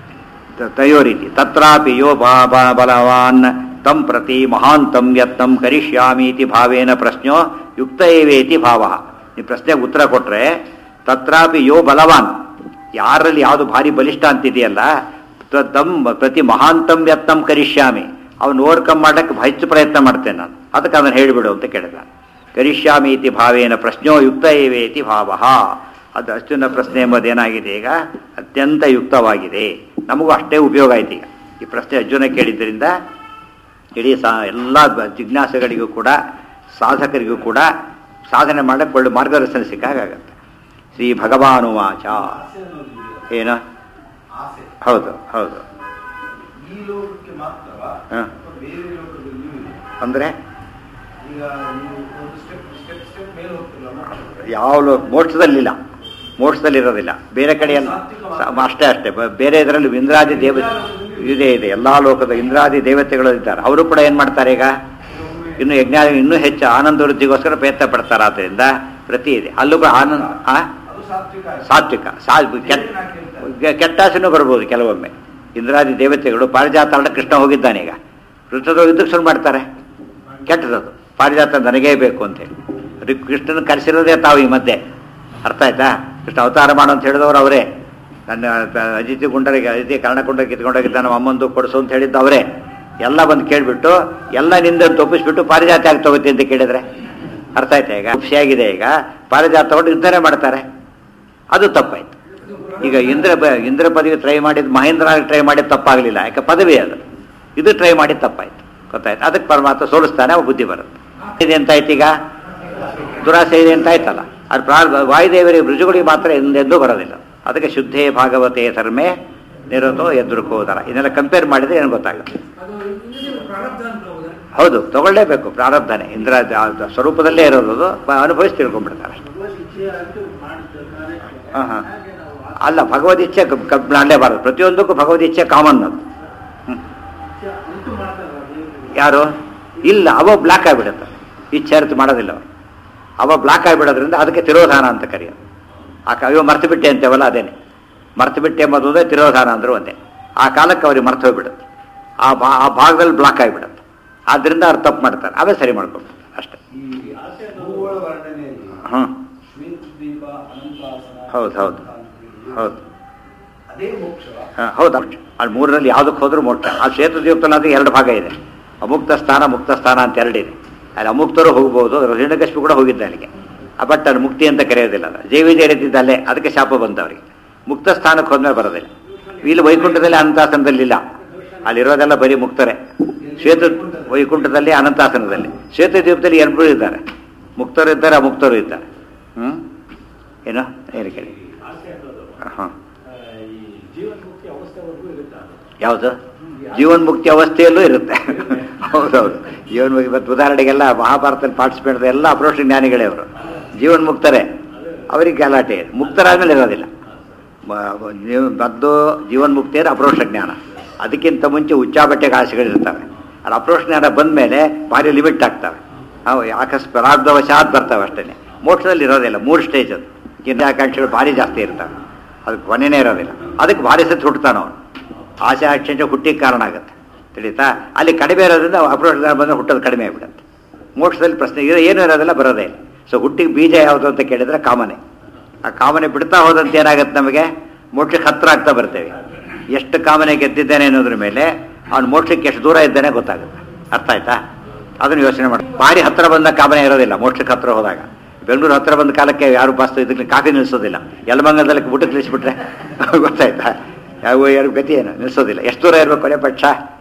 ತ- ತಯೋರೀತಿ ತತ್ರಾಪಿ ಯೋ ಬಾ ಬಾ- ಬಲವಾನ್ ತಂ ಪ್ರತಿ ಮಹಾಂತಂ ಯತ್ನಂ ಕರಿಷ್ಯಾಮೀತಿ ಭಾವೇನ ಪ್ರಶ್ನೋ ಯುಕ್ತ ಏವೇತಿ ಭಾವ ಈ ಪ್ರಶ್ನೆಗೆ ಉತ್ತರ ಕೊಟ್ರೆ ತತ್ರಾಪಿ ಯೋ ಬಲವಾನ್ ಯಾರಲ್ಲಿ ಯಾವುದು ಭಾರಿ ಬಲಿಷ್ಠ ಅಂತಿದೆಯಲ್ಲ ತ- ತಂ ಪ್ರತಿ ಮಹಾಂತಂ ಯತ್ನಂ ಕರಿಷ್ಯಾಮಿ ಅವನು ಓವರ್ಕಮ್ ಮಾಡಕ್ಕೆ ಹೆಚ್ಚು ಪ್ರಯತ್ನ ಮಾಡ್ತೇನೆ ನಾನು ಅದಕ್ಕೆ ಅದನ್ನು ಹೇಳಿಬಿಡು ಅಂತ ಕೇಳಿದ ಕರಿಷ್ಯಾಮಿ ಇತಿ ಭಾವೇನ ಪ್ರಶ್ನೋ ಯುಕ್ತ ಏವೇತಿ ಭಾವ ಅದು ಅರ್ಜುನ ಪ್ರಶ್ನೆ ಎಂಬುದೇನಾಗಿದೆ ಈಗ ಅತ್ಯಂತ ಯುಕ್ತವಾಗಿದೆ ನಮಗೂ ಅಷ್ಟೇ ಉಪಯೋಗ ಆಯ್ತು ಈಗ ಈ ಪ್ರಶ್ನೆ ಅರ್ಜುನ ಕೇಳಿದ್ದರಿಂದ ಇಡೀ ಸಾ ಎಲ್ಲ ಬ- ಜಿಜ್ಞಾಸೆಗಳಿಗೂ ಕೂಡ ಸಾಧಕರಿಗೂ ಕೂಡ ಸಾಧನೆ ಮಾಡಕ್ಕೆ ಒಳ್ಳೆ ಮಾರ್ಗದರ್ಶನ ಸಿಕ್ಕಾಗತ್ತೆ ಶ್ರೀ ಭಗವಾನುವಾಚ ಆಸೆ ಅನ್ನೋದಿದೆಯಲ್ಲ, ಏನು ಆಸೆ ಹೌದು ಹೌದು ಈ ಲೋಕಕ್ಕೆ ಮಾತ್ರವಾ ಹ. ಅಥವಾ ಬೇರೆ ಲೋಕದಲ್ಲಿಯೂ ಇದೆ? ಅಂದರೆ ಈಗ ನೀವು ಒಂದು ಸ್ಟೆಪ್ ಸ್ಟೆಪ್ ಸ್ಟೆಪ್ ಮೇಲೆ ಹೋಗ್ತಿಲ್ಲ ಯಾವ ಲೋ- ಮೋಕ್ಷದಲ್ಲಿಲ್ಲ ಮೋಕ್ಷದಲ್ಲಿ ಇರೋದಿಲ್ಲ ಬೇರೆ ಕಡೆಯಲ್ಲಿ ಸ- ಅಷ್ಟೇ ಅಷ್ಟೇ ಬ- ಬೇರೆ ಇದರಲ್ಲಿ ಇಂದ್ರಾದಿ ದೇವ ಇದೆ ಇದೆ ಎಲ್ಲಾ ಲೋಕದ ಇಂದ್ರಾದಿ ದೇವತೆಗಳು ಇದ್ದಾರೆ ಅವರು ಕೂಡ ಏನ್ ಮಾಡ್ತಾರೆ ಈಗ ಇನ್ನು ಯಜ್ಞ ಇನ್ನೂ ಹೆಚ್ಚು ಆನಂದ ವೃದ್ಧಿಗೋಸ್ಕರ ಪ್ರಯತ್ನ ಪಡ್ತಾರೆ ಆದ್ರಿಂದ ಪ್ರತಿ ಇದೆ ಅಲ್ಲೂ ಕೂಡ ಆನಂದ ಆ? ಅದು ಸಾತ್ವಿಕ ಆಸೆ. ಸಾತ್ವಿಕ ಸಾ ಕೆಟ್ಟ ಕೆಟ್ಟ ಆಸೆನೂ ಬರ್ಬೋದು ಕೆಲವೊಮ್ಮೆ ಇಂದ್ರಾದಿ ದೇವತೆಗಳು ಪಾರಿಜಾತ ಅಲ್ಲ ಕೃಷ್ಣ ಹೋಗಿದ್ದಾನೆ ಈಗ ಕೃಷ್ಣದವ್ರು ಯುದ್ಧಕ್ಕೆ ಶುರು ಮಾಡ್ತಾರೆ ಕೆಟ್ಟದದು ಪಾರಿಜಾತ ನನಗೇ ಬೇಕು ಅಂತೇಳಿ ಅದಕ್ಕೆ ಕೃಷ್ಣನ ಕರೆಸಿರೋದೇ ತಾವು ಈ ಮಧ್ಯೆ ಅರ್ಥ ಆಯ್ತಾ ಕೃಷ್ಣ ಅವತಾರ ಮಾಡು ಅಂತ ಹೇಳಿದವರು ಅವರೇ ನನ್ನ ತ- ಅಜಿತಿ ಗುಂಡರಿಗೆ ಅಜಿತಿ ಕರ್ಣಕುಂಡ ಕಿತ್ಕೊಂಡೋಗಿದ್ದ ನಮ್ಮ ಅಮ್ಮಂದು ಕೊಡಿಸು ಅಂತ ಹೇಳಿದ್ದು ಅವರೇ ಎಲ್ಲ ಬಂದು ಕೇಳಿಬಿಟ್ಟು ಎಲ್ಲ ನಿಂದ ತಪ್ಪಿಸ್ಬಿಟ್ಟು ಪಾರಿಜಾತ ಆಗಿ ತಗೋತಿ ಅಂತ ಕೇಳಿದ್ರೆ ಅರ್ಥ ಆಯ್ತಾ ಈಗ ಖುಷಿಯಾಗಿದೆ ಈಗ ಪಾರಿಜಾತ ತಗೊಂಡು ಯುದ್ಧನೇ ಮಾಡ್ತಾರೆ ಅದು ತಪ್ಪಾಯ್ತು ಈಗ ಇಂದ್ರ ಪ- ಇಂದ್ರ ಪದವಿ ಟ್ರೈ ಮಾಡಿದ್ ಮಹೇಂದ್ರ ಟ್ರೈ ಮಾಡಿದ್ ತಪ್ಪಾಗಲಿಲ್ಲ ಯಾಕೆ ಪದವಿ ಅದು ಇದು ಟ್ರೈ ಮಾಡಿದ್ ತಪ್ಪಾಯ್ತು ಗೊತ್ತಾಯ್ತು ಅದಕ್ಕೆ ಪರಮಾತ್ಮ ಸೋಲಿಸ್ತಾನೆ ಅವ ಬುದ್ಧಿ ಬರುತ್ತೆ ಇದೆ ಎಂತಾಯ್ತು ಈಗ ದುರಾಸೆ ಇದೆ ಅಂತ ಆಯ್ತಲ್ಲ ಅದು ಪ್ರಾ ವಾಯುದೇವರಿಗೆ ಋಜುಗಳಿಗೆ ಮಾತ್ರ ಎಂದೆಂದೂ ಬರೋದಿಲ್ಲ ಅದಕ್ಕೆ ಶುದ್ಧೇ ಭಾಗವತೆ ಧರ್ಮೇ ನಿರತೋ ಎದುರುಕೋದರ ಇದನ್ನೆಲ್ಲ ಕಂಪೇರ್ ಮಾಡಿದ್ರೆ ಏನು ಗೊತ್ತಾಗುತ್ತೆ ಅದು ಇಂದ್ರಿಯ ಪ್ರಾರಬ್ಧ ಅಂತ ಹೌದಾ ಹೌದು ತಗೊಳ್ಳೇಬೇಕು ಪ್ರಾರಬ್ಧನೆ ಇಂದ್ರ ದ- ಸ್ವರೂಪದಲ್ಲೇ ಇರೋದು ಅದು ಬ- ಅನುಭವಿಸಿ ತಿಳ್ಕೊಂಡ್ಬಿಡ್ತಾರೆ ಹಾಂ ಹಾಂ ಅಲ್ಲ ಭಗವದಿಚ್ಛೆ ಕ- ಕ- ಮಾಡಲೇಬಾರದು ಪ್ರತಿಯೊಂದಕ್ಕೂ ಭಗವದಿಚ್ಛೆ ಕಾಮನ್ ಅದು ಹ್ಮ್. ಯಾರು ಇಲ್ಲ ಅವ ಬ್ಲಾಕ್ ಆಗಿಬಿಡುತ್ತೆ ಇಚ್ಛೆ ಅರ್ಥ ಮಾಡೋದಿಲ್ಲ ಅವರು ಅವ ಬ್ಲಾಕ್ ಆಗಿಬಿಡೋದ್ರಿಂದ ಅದಕ್ಕೆ ತಿರೋಧಾನ ಅಂತ ಕರೆಯೋದು ಆ ಕ- ಅಯ್ಯೋ ಮರ್ತು ಬಿಟ್ಟೆ ಅಂತೇವಲ್ಲ ಅದೇನೆ ಮರ್ತು ಬಿಟ್ಟೆ ಎಂಬುದು ಒಂದೇ ತಿರೋಧಾನ ಅಂದ್ರೂ ಒಂದೇ ಆ ಕಾಲಕ್ಕೆ ಅವ್ರಿಗೆ ಮರ್ತು ಹೋಗ್ಬಿಡುತ್ತೆ ಆ ಭಾ ಆ ಭಾಗದಲ್ಲಿ ಬ್ಲಾಕ್ ಆಗಿಬಿಡುತ್ತೆ ಆದ್ದರಿಂದ ಅವ್ರು ತಪ್ಪು ಮಾಡ್ತಾರೆ ಅವೇ ಸರಿ ಮಾಡ್ಕೊಂಡು ಅಷ್ಟೇ ಈ ಭೂಗೋಳ ವರ್ಣನೆಯಲ್ಲಿ ಹ್ಮ್. ಶ್ವೇತದ್ವೀಪ ಅನಂತಾಸನ ಹೌದು, ಹೌದು. ಹೌದು ಅದೇ ಮೋಕ್ಷ ಹಾಂ ಹೌದು ಅಷ್ಟೇ ಅಲ್ಲಿ ಮೂರರಲ್ಲಿ ಯಾವುದಕ್ಕೆ ಹೋದ್ರೂ ಮೋಕ್ಷ ಆ ಕ್ಷೇತ್ರದೀಪದಲ್ಲಿ ಅದು ಎರಡು ಭಾಗ ಇದೆ ಅಮುಕ್ತ ಸ್ಥಾನ ಮುಕ್ತ ಸ್ಥಾನ ಅಂತ ಎರಡಿದೆ ಅಲ್ಲಿ ಅಮುಕ್ತರು ಹೋಗ್ಬೋದು ಹಿರಣ್ಯಕಶ್ಯಪು ಕೂಡ ಹೋಗಿದ್ದ ಅಲ್ಲಿಗೆ ಆ ಬಟ್ ಅದು ಮುಕ್ತಿ ಅಂತ ಕರೆಯೋದಿಲ್ಲ ಅದು ಜೈವಿಜ ರೀತಿಯಿಂದ ಅಲ್ಲೇ ಅದಕ್ಕೆ ಶಾಪ ಬಂತು ಅವರಿಗೆ ಮುಕ್ತ ಸ್ಥಾನಕ್ಕೆ ಹೋದ್ಮೇಲೆ ಬರೋದಿಲ್ಲ ಇಲ್ಲಿ ವೈಕುಂಠದಲ್ಲಿ ಅನಂತಾಸನದಲ್ಲಿ ಇಲ್ಲ ಅಲ್ಲಿರೋದೆಲ್ಲ ಬರೀ ಮುಕ್ತರೇ ಶ್ವೇತ ವೈಕುಂಠದಲ್ಲಿ ಅನಂತಾಸನದಲ್ಲಿ ಶ್ವೇತದ್ವೀಪದಲ್ಲಿ ಎರಡರೂ ಇದ್ದಾರೆ ಮುಕ್ತರು ಇದ್ದಾರೆ ಅಮುಕ್ತರು ಇದ್ದಾರೆ ಹ್ಞೂ ಏನು ಏನು ಕೇಳಿ ಹಾಂ ಯಾವುದು ಜೀವನ್ಮುಕ್ತಿ ಅವಸ್ಥೆಯಲ್ಲೂ ಇರುತ್ತೆ ಹೌದೌದು ಜೀವನ್ಮುಕ್ತಿ ಇವತ್ತು ಉದಾಹರಣೆಗೆಲ್ಲ ಮಹಾಭಾರತದಲ್ಲಿ ಪಾರ್ಟಿಸಿಪೇಟ್ ಎಲ್ಲ ಅಪ್ರೋಷ ಜ್ಞಾನಿಗಳೇ ಅವರು ಜೀವನ್ಮುಕ್ತರೇ ಅವರಿಗೆ ಗಲಾಟೆ ಮುಕ್ತರಾದ್ಮೇಲೆ ಇರೋದಿಲ್ಲ ಮ- ನೀವು ಬದ್ದು ಜೀವನ್ಮುಕ್ತಿ ಅಂದರೆ ಅಪ್ರೋಷ ಜ್ಞಾನ ಅದಕ್ಕಿಂತ ಮುಂಚೆ ಉಚ್ಚಾಬಟ್ಟೆಗೆ ಆಸೆಗಳಿರ್ತವೆ ಅದು ಅಪ್ರೋಷ ಜ್ಞಾನ ಬಂದ ಮೇಲೆ ಭಾರಿ ಲಿಮಿಟ್ ಆಗ್ತವೆ ಅವು ಆಕಸ್ ಪ್ರಾರಬ್ಧವಶಾತ್ ಬರ್ತವೆ ಅಷ್ಟೇ ಮೋಕ್ಷದಲ್ಲಿ ಇರೋದಿಲ್ಲ ಮೂರು ಸ್ಟೇಜ್ ಅದು ಚಿಂತಾಕಾಂಕ್ಷೆಗಳು ಭಾರಿ ಜಾಸ್ತಿ ಇರ್ತವೆ ಅದಕ್ಕೆ ಕೊನೆನೇ ಇರೋದಿಲ್ಲ ಅದಕ್ಕೆ ಭಾರಿ ಸತ್ತು ಹುಟ್ಟುತ್ತಾನ ಅವನು ಆಸೆ ಆಕ್ಷೇಪ ಹುಟ್ಟಿಗೆ ಕಾರಣ ಆಗುತ್ತೆ ತಿಳಿತಾ ಅಲ್ಲಿ ಕಡಿಮೆ ಇರೋದ್ರಿಂದ ಅಪ್ರೋಚ್ ಬಂದರೆ ಹುಟ್ಟೋದು ಕಡಿಮೆ ಆಗಿಬಿಡುತ್ತೆ ಮೋಕ್ಷದಲ್ಲಿ ಪ್ರಶ್ನೆ ಇದು ಏನು ಇರೋದಿಲ್ಲ ಬರೋದೇ ಇಲ್ಲ ಸೊ ಹುಟ್ಟಿಗೆ ಬೀಜ ಯಾವುದು ಅಂತ ಕೇಳಿದ್ರೆ ಕಾಮನೆ ಆ ಕಾಮನೆ ಬಿಡ್ತಾ ಹೋದಂತೆ ಏನಾಗುತ್ತೆ ನಮಗೆ ಮೋಕ್ಷಕ್ಕೆ ಹತ್ರ ಆಗ್ತಾ ಬರ್ತೇವೆ ಎಷ್ಟು ಕಾಮನೆ ಗೆದ್ದಿದ್ದೇನೆ ಅನ್ನೋದ್ರ ಮೇಲೆ ಅವ್ನು ಮೋಕ್ಷಕ್ಕೆ ಎಷ್ಟು ದೂರ ಇದ್ದಾನೆ ಗೊತ್ತಾಗುತ್ತೆ ಅರ್ಥ ಆಯ್ತಾ ಅದನ್ನು ಯೋಚನೆ ಮಾಡಿ ಭಾರಿ ಹತ್ರ ಬಂದ ಕಾಮನೆ ಇರೋದಿಲ್ಲ ಮೋಕ್ಷಕ್ಕೆ ಹತ್ರ ಹೋದಾಗ ಬೆಂಗಳೂರು ಹತ್ರ ಬಂದ ಕಾಲಕ್ಕೆ ಯಾರು ಬಸ್ ಇದಕ್ಕೆ ಕಾಫಿ ನಿಲ್ಲಿಸೋದಿಲ್ಲ ಯಲಮಂಗಲದಲ್ಲಿ ಊಟಕ್ಕೆ ನಿಲ್ಲಿಸ್ಬಿಟ್ರೆ ಗೊತ್ತಾಯ್ತಾ ಯಾವ ಯಾರು ಗತಿ ಏನು ನಿಲ್ಲಿಸೋದಿಲ್ಲ ಎಷ್ಟು ದೂರ ಇರಬೇಕು ಕೊನೆ ಪಕ್ಷ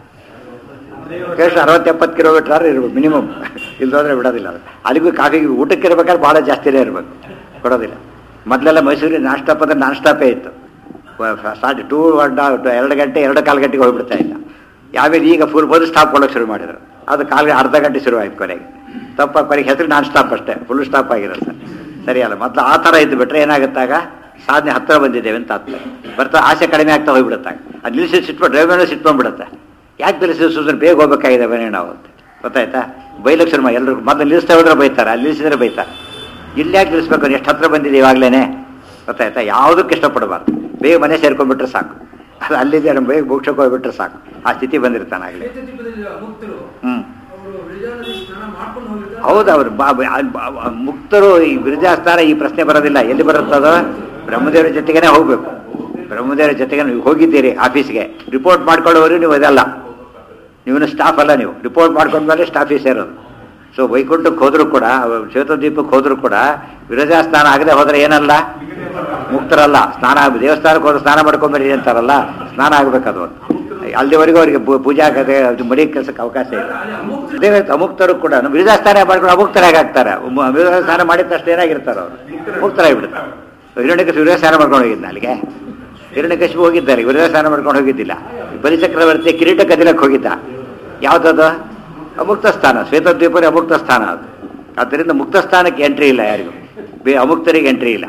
ಎಷ್ಟು ಅರವತ್ತು ಎಪ್ಪತ್ತು ಕಿಲೋಮೀಟರ್ ಇರ್ಬೇಕು ಮಿನಿಮಮ್ ಇಲ್ದೋದ್ರೆ ಬಿಡೋದಿಲ್ಲ ಅದು ಅಲ್ಲಿಗೂ ಕಾಫಿಗೆ ಊಟಕ್ಕೆ ಇರ್ಬೇಕಾದ್ರೆ ಭಾಳ ಜಾಸ್ತಿನೇ ಇರಬೇಕು ಕೊಡೋದಿಲ್ಲ ಮೊದಲೆಲ್ಲ ಮೈಸೂರಿಗೆ ನಾನ್ ಸ್ಟಾಪ್ ಅಂದ್ರೆ ನಾನ್ ಸ್ಟಾಪೇ ಇತ್ತು ಸ್ಟಾರ್ಟ್ ಟೂ ಗಂಟ ಎರಡು ಗಂಟೆ ಎರಡು ಕಾಲು ಗಂಟೆಗೆ ಹೋಗ್ಬಿಡ್ತಾ ಇಲ್ಲ ಯಾವಾಗ ಈಗ ಫುಲ್ ಬಂದು ಸ್ಟಾಪ್ ಕೊಡೋಕೆ ಶುರು ಮಾಡಿದ್ರು ಅದು ಕಾಲು ಅರ್ಧ ಗಂಟೆ ಶುರು ಆಯ್ತು ಕೊನೆಗೆ ತಪ್ಪ ಕೊನೆಗೆ ಹೆಸರು ನಾನ್ ಸ್ಟಾಪ್ ಅಷ್ಟೇ ಫುಲ್ ಸ್ಟಾಪ್ ಆಗಿರುತ್ತೆ ಸರಿ ಅಲ್ಲ ಮೊದಲು ಆ ಥರ ಇದ್ದು ಬಿಟ್ರೆ ಏನಾಗುತ್ತಾಗ ಸಾಧನೆ ಹತ್ತಿರ ಬಂದಿದ್ದೇವೆ ಅಂತ ಆಗ್ತದೆ ಬರ್ತಾ ಆಸೆ ಕಡಿಮೆ ಆಗ್ತಾ ಹೋಗ್ಬಿಡುತ್ತಾಗ ಅದು ನಿಲ್ಲಿಸಿ ಸಿಟ್ಬಿಟ್ಟು ಡ್ರೈವರ್ನ ಸಿಟ್ಟು ಬಂದ್ಬಿಡುತ್ತೆ ಯಾಕೆ ನಿಲ್ಲಿಸಿ ಸುಮ್ಮನೆ ಬೇಗ ಹೋಗ್ಬೇಕಾಗಿದೆ ಬನ್ನಿ ನಾವು ಅಂತ ಗೊತ್ತಾಯ್ತಾ ಬೈಲಕ್ಕೆ ಶುರು ಮಾಡಿ ಎಲ್ಲರೂ ಮೊದಲು ನಿಲ್ಲಿಸ್ತಾ ಹೋದ್ರೆ ಬೈತಾರೆ ಅಲ್ಲಿ ನಿಲ್ಲಿಸಿದ್ರೆ ಬೈತಾರೆ ಇಲ್ಲಿ ಯಾಕೆ ನಿಲ್ಲಿಸ್ಬೇಕು ಎಷ್ಟು ಹತ್ರ ಬಂದಿದೆ ಇವಾಗಲೇ ಗೊತ್ತಾಯ್ತಾ ಯಾವುದಕ್ಕೆ ಇಷ್ಟಪಡಬಾರ್ದು ಬೇಗ ಮನೆ ಸೇರ್ಕೊಂಡ್ಬಿಟ್ರೆ ಸಾಕು ಅದು ಅಲ್ಲಿದೆ ನಮ್ಮ ಬೇಗ ಮೋಕ್ಷಕ್ಕೆ ಹೋಗ್ಬಿಟ್ರೆ ಸಾಕು ಆ ಸ್ಥಿತಿ ಬಂದಿರ್ತಾನೆ ಆಗಲಿ ಶ್ವೇತದ್ವೀಪದಲ್ಲಿ ಮುಕ್ತರು ಹ್ಞೂ ಅವರು ವಿಜಯನಗರಿ ಸ್ನಾನ ಮಾಡ್ಕೊಂಡು ಹೋಗಿದ್ದಾರೆ ಹೌದು ಅವರು ಬಾ ಬಾ- ಬಾ- ಬಾ- ಮುಕ್ತರು ಈ ವಿರಜಾಸ್ಥಾನ ಈ ಪ್ರಶ್ನೆ ಬರೋದಿಲ್ಲ ಎಲ್ಲಿ ಬರುತ್ತದೋ ಬ್ರಹ್ಮದೇವರ ಜೊತೆಗೇನೆ ಹೋಗ್ಬೇಕು ಬ್ರಹ್ಮದೇವರ ಜೊತೆಗೆ ನೀವು ಹೋಗಿದ್ದೀರಿ ಆಫೀಸ್ಗೆ ರಿಪೋರ್ಟ್ ಮಾಡ್ಕೊಳ್ಳೋರು ನೀವು ಅದಲ್ಲ ನೀವು ಸ್ಟಾಫ್ ಅಲ್ಲ ನೀವು ರಿಪೋರ್ಟ್ ಮಾಡ್ಕೊಂಡ್ಮೇಲೆ ಸ್ಟಾಫೇ ಸೇರೋದು ಸೊ ವೈಕುಂಠಕ್ಕೆ ಹೋದ್ರು ಕೂಡ ಶ್ವೇತದ್ವೀಪಕ್ಕೆ ಹೋದ್ರು ಕೂಡ ವಿರಜಾ ಸ್ನಾನ ಆಗದೆ ಹೋದ್ರೆ ಏನಲ್ಲ ಮುಕ್ತರಲ್ಲ ಸ್ನಾನ ಆಗ್- ದೇವಸ್ಥಾನಕ್ಕೆ ಹೋದ್ರೆ ಸ್ನಾನ ಮಾಡ್ಕೊಂಬರಿ ಅಂತಾರಲ್ಲ ಸ್ನಾನ ಆಗ್ಬೇಕದು ಒಂದು ಅಲ್ಲಿವರೆಗೂ ಅವರಿಗೆ ಪೂ- ಪೂಜಾ ಕತೆ ಅದು ಮಡಿ ಕೆಲಸಕ್ಕೆ ಅವಕಾಶ ಇಲ್ಲ ಅದೇ ರೀತಿ ಅಮುಕ್ತರು ಕೂಡ ವಿರಜಾ ಸ್ನಾನ ಮಾಡ್ಕೊಂಡು ಅಮುಕ್ತರಾಗಿ ಆಗ್ತಾರೆ ಮ- ವಿರಜಾ ಸ್ನಾನ ಮಾಡಿದ ತಕ್ಷಣ ಏನಾಗಿರ್ತಾರೆ ಅವರು ಮುಕ್ತರಾಗಿಬಿಡ್ತಾರೆ ಹಿರಣ್ಯಕಶಿಪು ವಿರಜಾ ಸ್ನಾನ ಮಾಡ್ಕೊಂಡು ಹೋಗಿದ್ದ ಅಲ್ಲಿಗೆ ಹಿರಣ್ಯಕಶಿಪು ಹೋಗಿದ್ದಾರೆ ವಿರಜಾ ಸ್ನಾನ ಮಾಡ್ಕೊಂಡು ಹೋಗಿದ್ದಿಲ್ಲ ಬಲಿಚಕ್ರವರ್ತಿ ಕಿರೀಟ ಕದಿಲಕ್ಕೆ ಹೋಗಿದ್ದ ಯಾವುದದು ಅಮುಕ್ತ ಸ್ಥಾನ ಶ್ವೇತದ್ವೀಪದ ಅಮುಕ್ತ ಸ್ಥಾನ ಅದು ಆದ್ದರಿಂದ ಮುಕ್ತ ಸ್ಥಾನಕ್ಕೆ ಎಂಟ್ರಿ ಇಲ್ಲ ಯಾರಿಗೂ ಬೇ ಅಮುಕ್ತರಿಗೆ ಎಂಟ್ರಿ ಇಲ್ಲ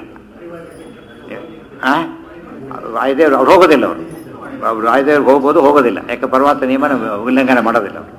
ಆ? ವಾಯುದೇವರು ಅವ್ರು ಹೋಗೋದಿಲ್ಲ ಅವರು ಅವ್ರು ವಾಯುದೇವ್ರಿಗೆ ಹೋಗ್ಬೋದು ಹೋಗೋದಿಲ್ಲ ಯಾಕೆ ಪರಮಾತ್ಮ ನಿಯಮನ ಉಲ್ಲಂಘನೆ ಮಾಡೋದಿಲ್ಲ ಅವರು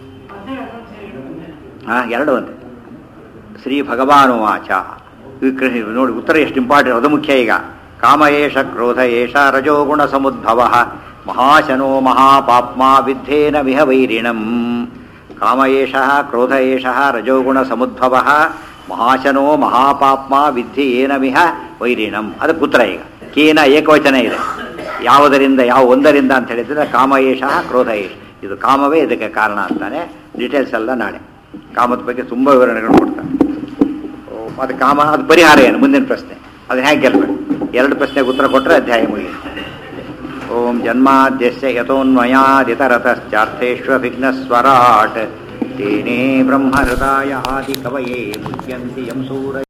ಹಾ ಎರಡು ಒಂದೇ ಶ್ರೀ ಭಗವಾನುವಾಚ ಈ ಕೃ- ನೋಡಿ ಉತ್ತರ ಎಷ್ಟು ಇಂಪಾರ್ಟೆಂಟ್ ಅದು ಮುಖ್ಯ ಈಗ ಕಾಮ ಏಷ ಕ್ರೋಧ ಏಷ ರಜೋಗುಣ ಸಮುದ್ಭವ ಮಹಾಶನೋ ಮಹಾಪಾಪ್ಮ ವಿದ್ಧೇನ ವಿಹ ವೈರಿಣಂ ಕಾಮ ಏಷ ಕ್ರೋಧ ಏಷ ರಜೋಗುಣ ಸಮುದ್ಭವ ಮಹಾಶನೋ ಮಹಾಪಾಪ್ಮ ವಿದ್ಧಿ ಏನ ವಿಹ ವೈರಿಣಂ ಅದು ಪುತ್ರ ಈಗ ಕೇನ ಏಕವಚನ ಇದೆ ಯಾವುದರಿಂದ ಯಾವ ಒಂದರಿಂದ ಅಂತ ಹೇಳಿದ್ರೆ ಕಾಮ ಏಷ ಕ್ರೋಧ ಏಷ ಇದು ಕಾಮವೇ ಇದಕ್ಕೆ ಕಾರಣ ಅಂತಾನೆ ಡೀಟೇಲ್ಸ್ ಎಲ್ಲ ನಾಳೆ ಕಾಮದ ಬಗ್ಗೆ ತುಂಬ ವಿವರಣೆಗಳು ಕೊಡ್ತಾರೆ ಓ, ಅದು ಕಾಮ ಅದು ಪರಿಹಾರ ಏನು ಮುಂದಿನ ಪ್ರಶ್ನೆ ಅದು ಹೇಗೆ ಗೆಲ್ಲಬೇಕು ಎರಡು ಪ್ರಶ್ನೆಗೆ ಉತ್ತರ ಕೊಟ್ಟರೆ ಅಧ್ಯಾಯ ಮುಗಿಯುತ್ತೆ ಓಂ ಜನ್ಮಾದ್ಯಸ್ಯ ಯಥೋನ್ಮಯಾದಿತರತಶ್ಚಾರ್ಥೇಷ್ವಭಿಘ್ನಸ್ವರಾಟ್ ತೇನೇ ಬ್ರಹ್ಮಹೃದಾಯ ಆದಿ ಕವಯೇ ಮುಚ್ಯಂತಿ ಯಂ ಸೂರ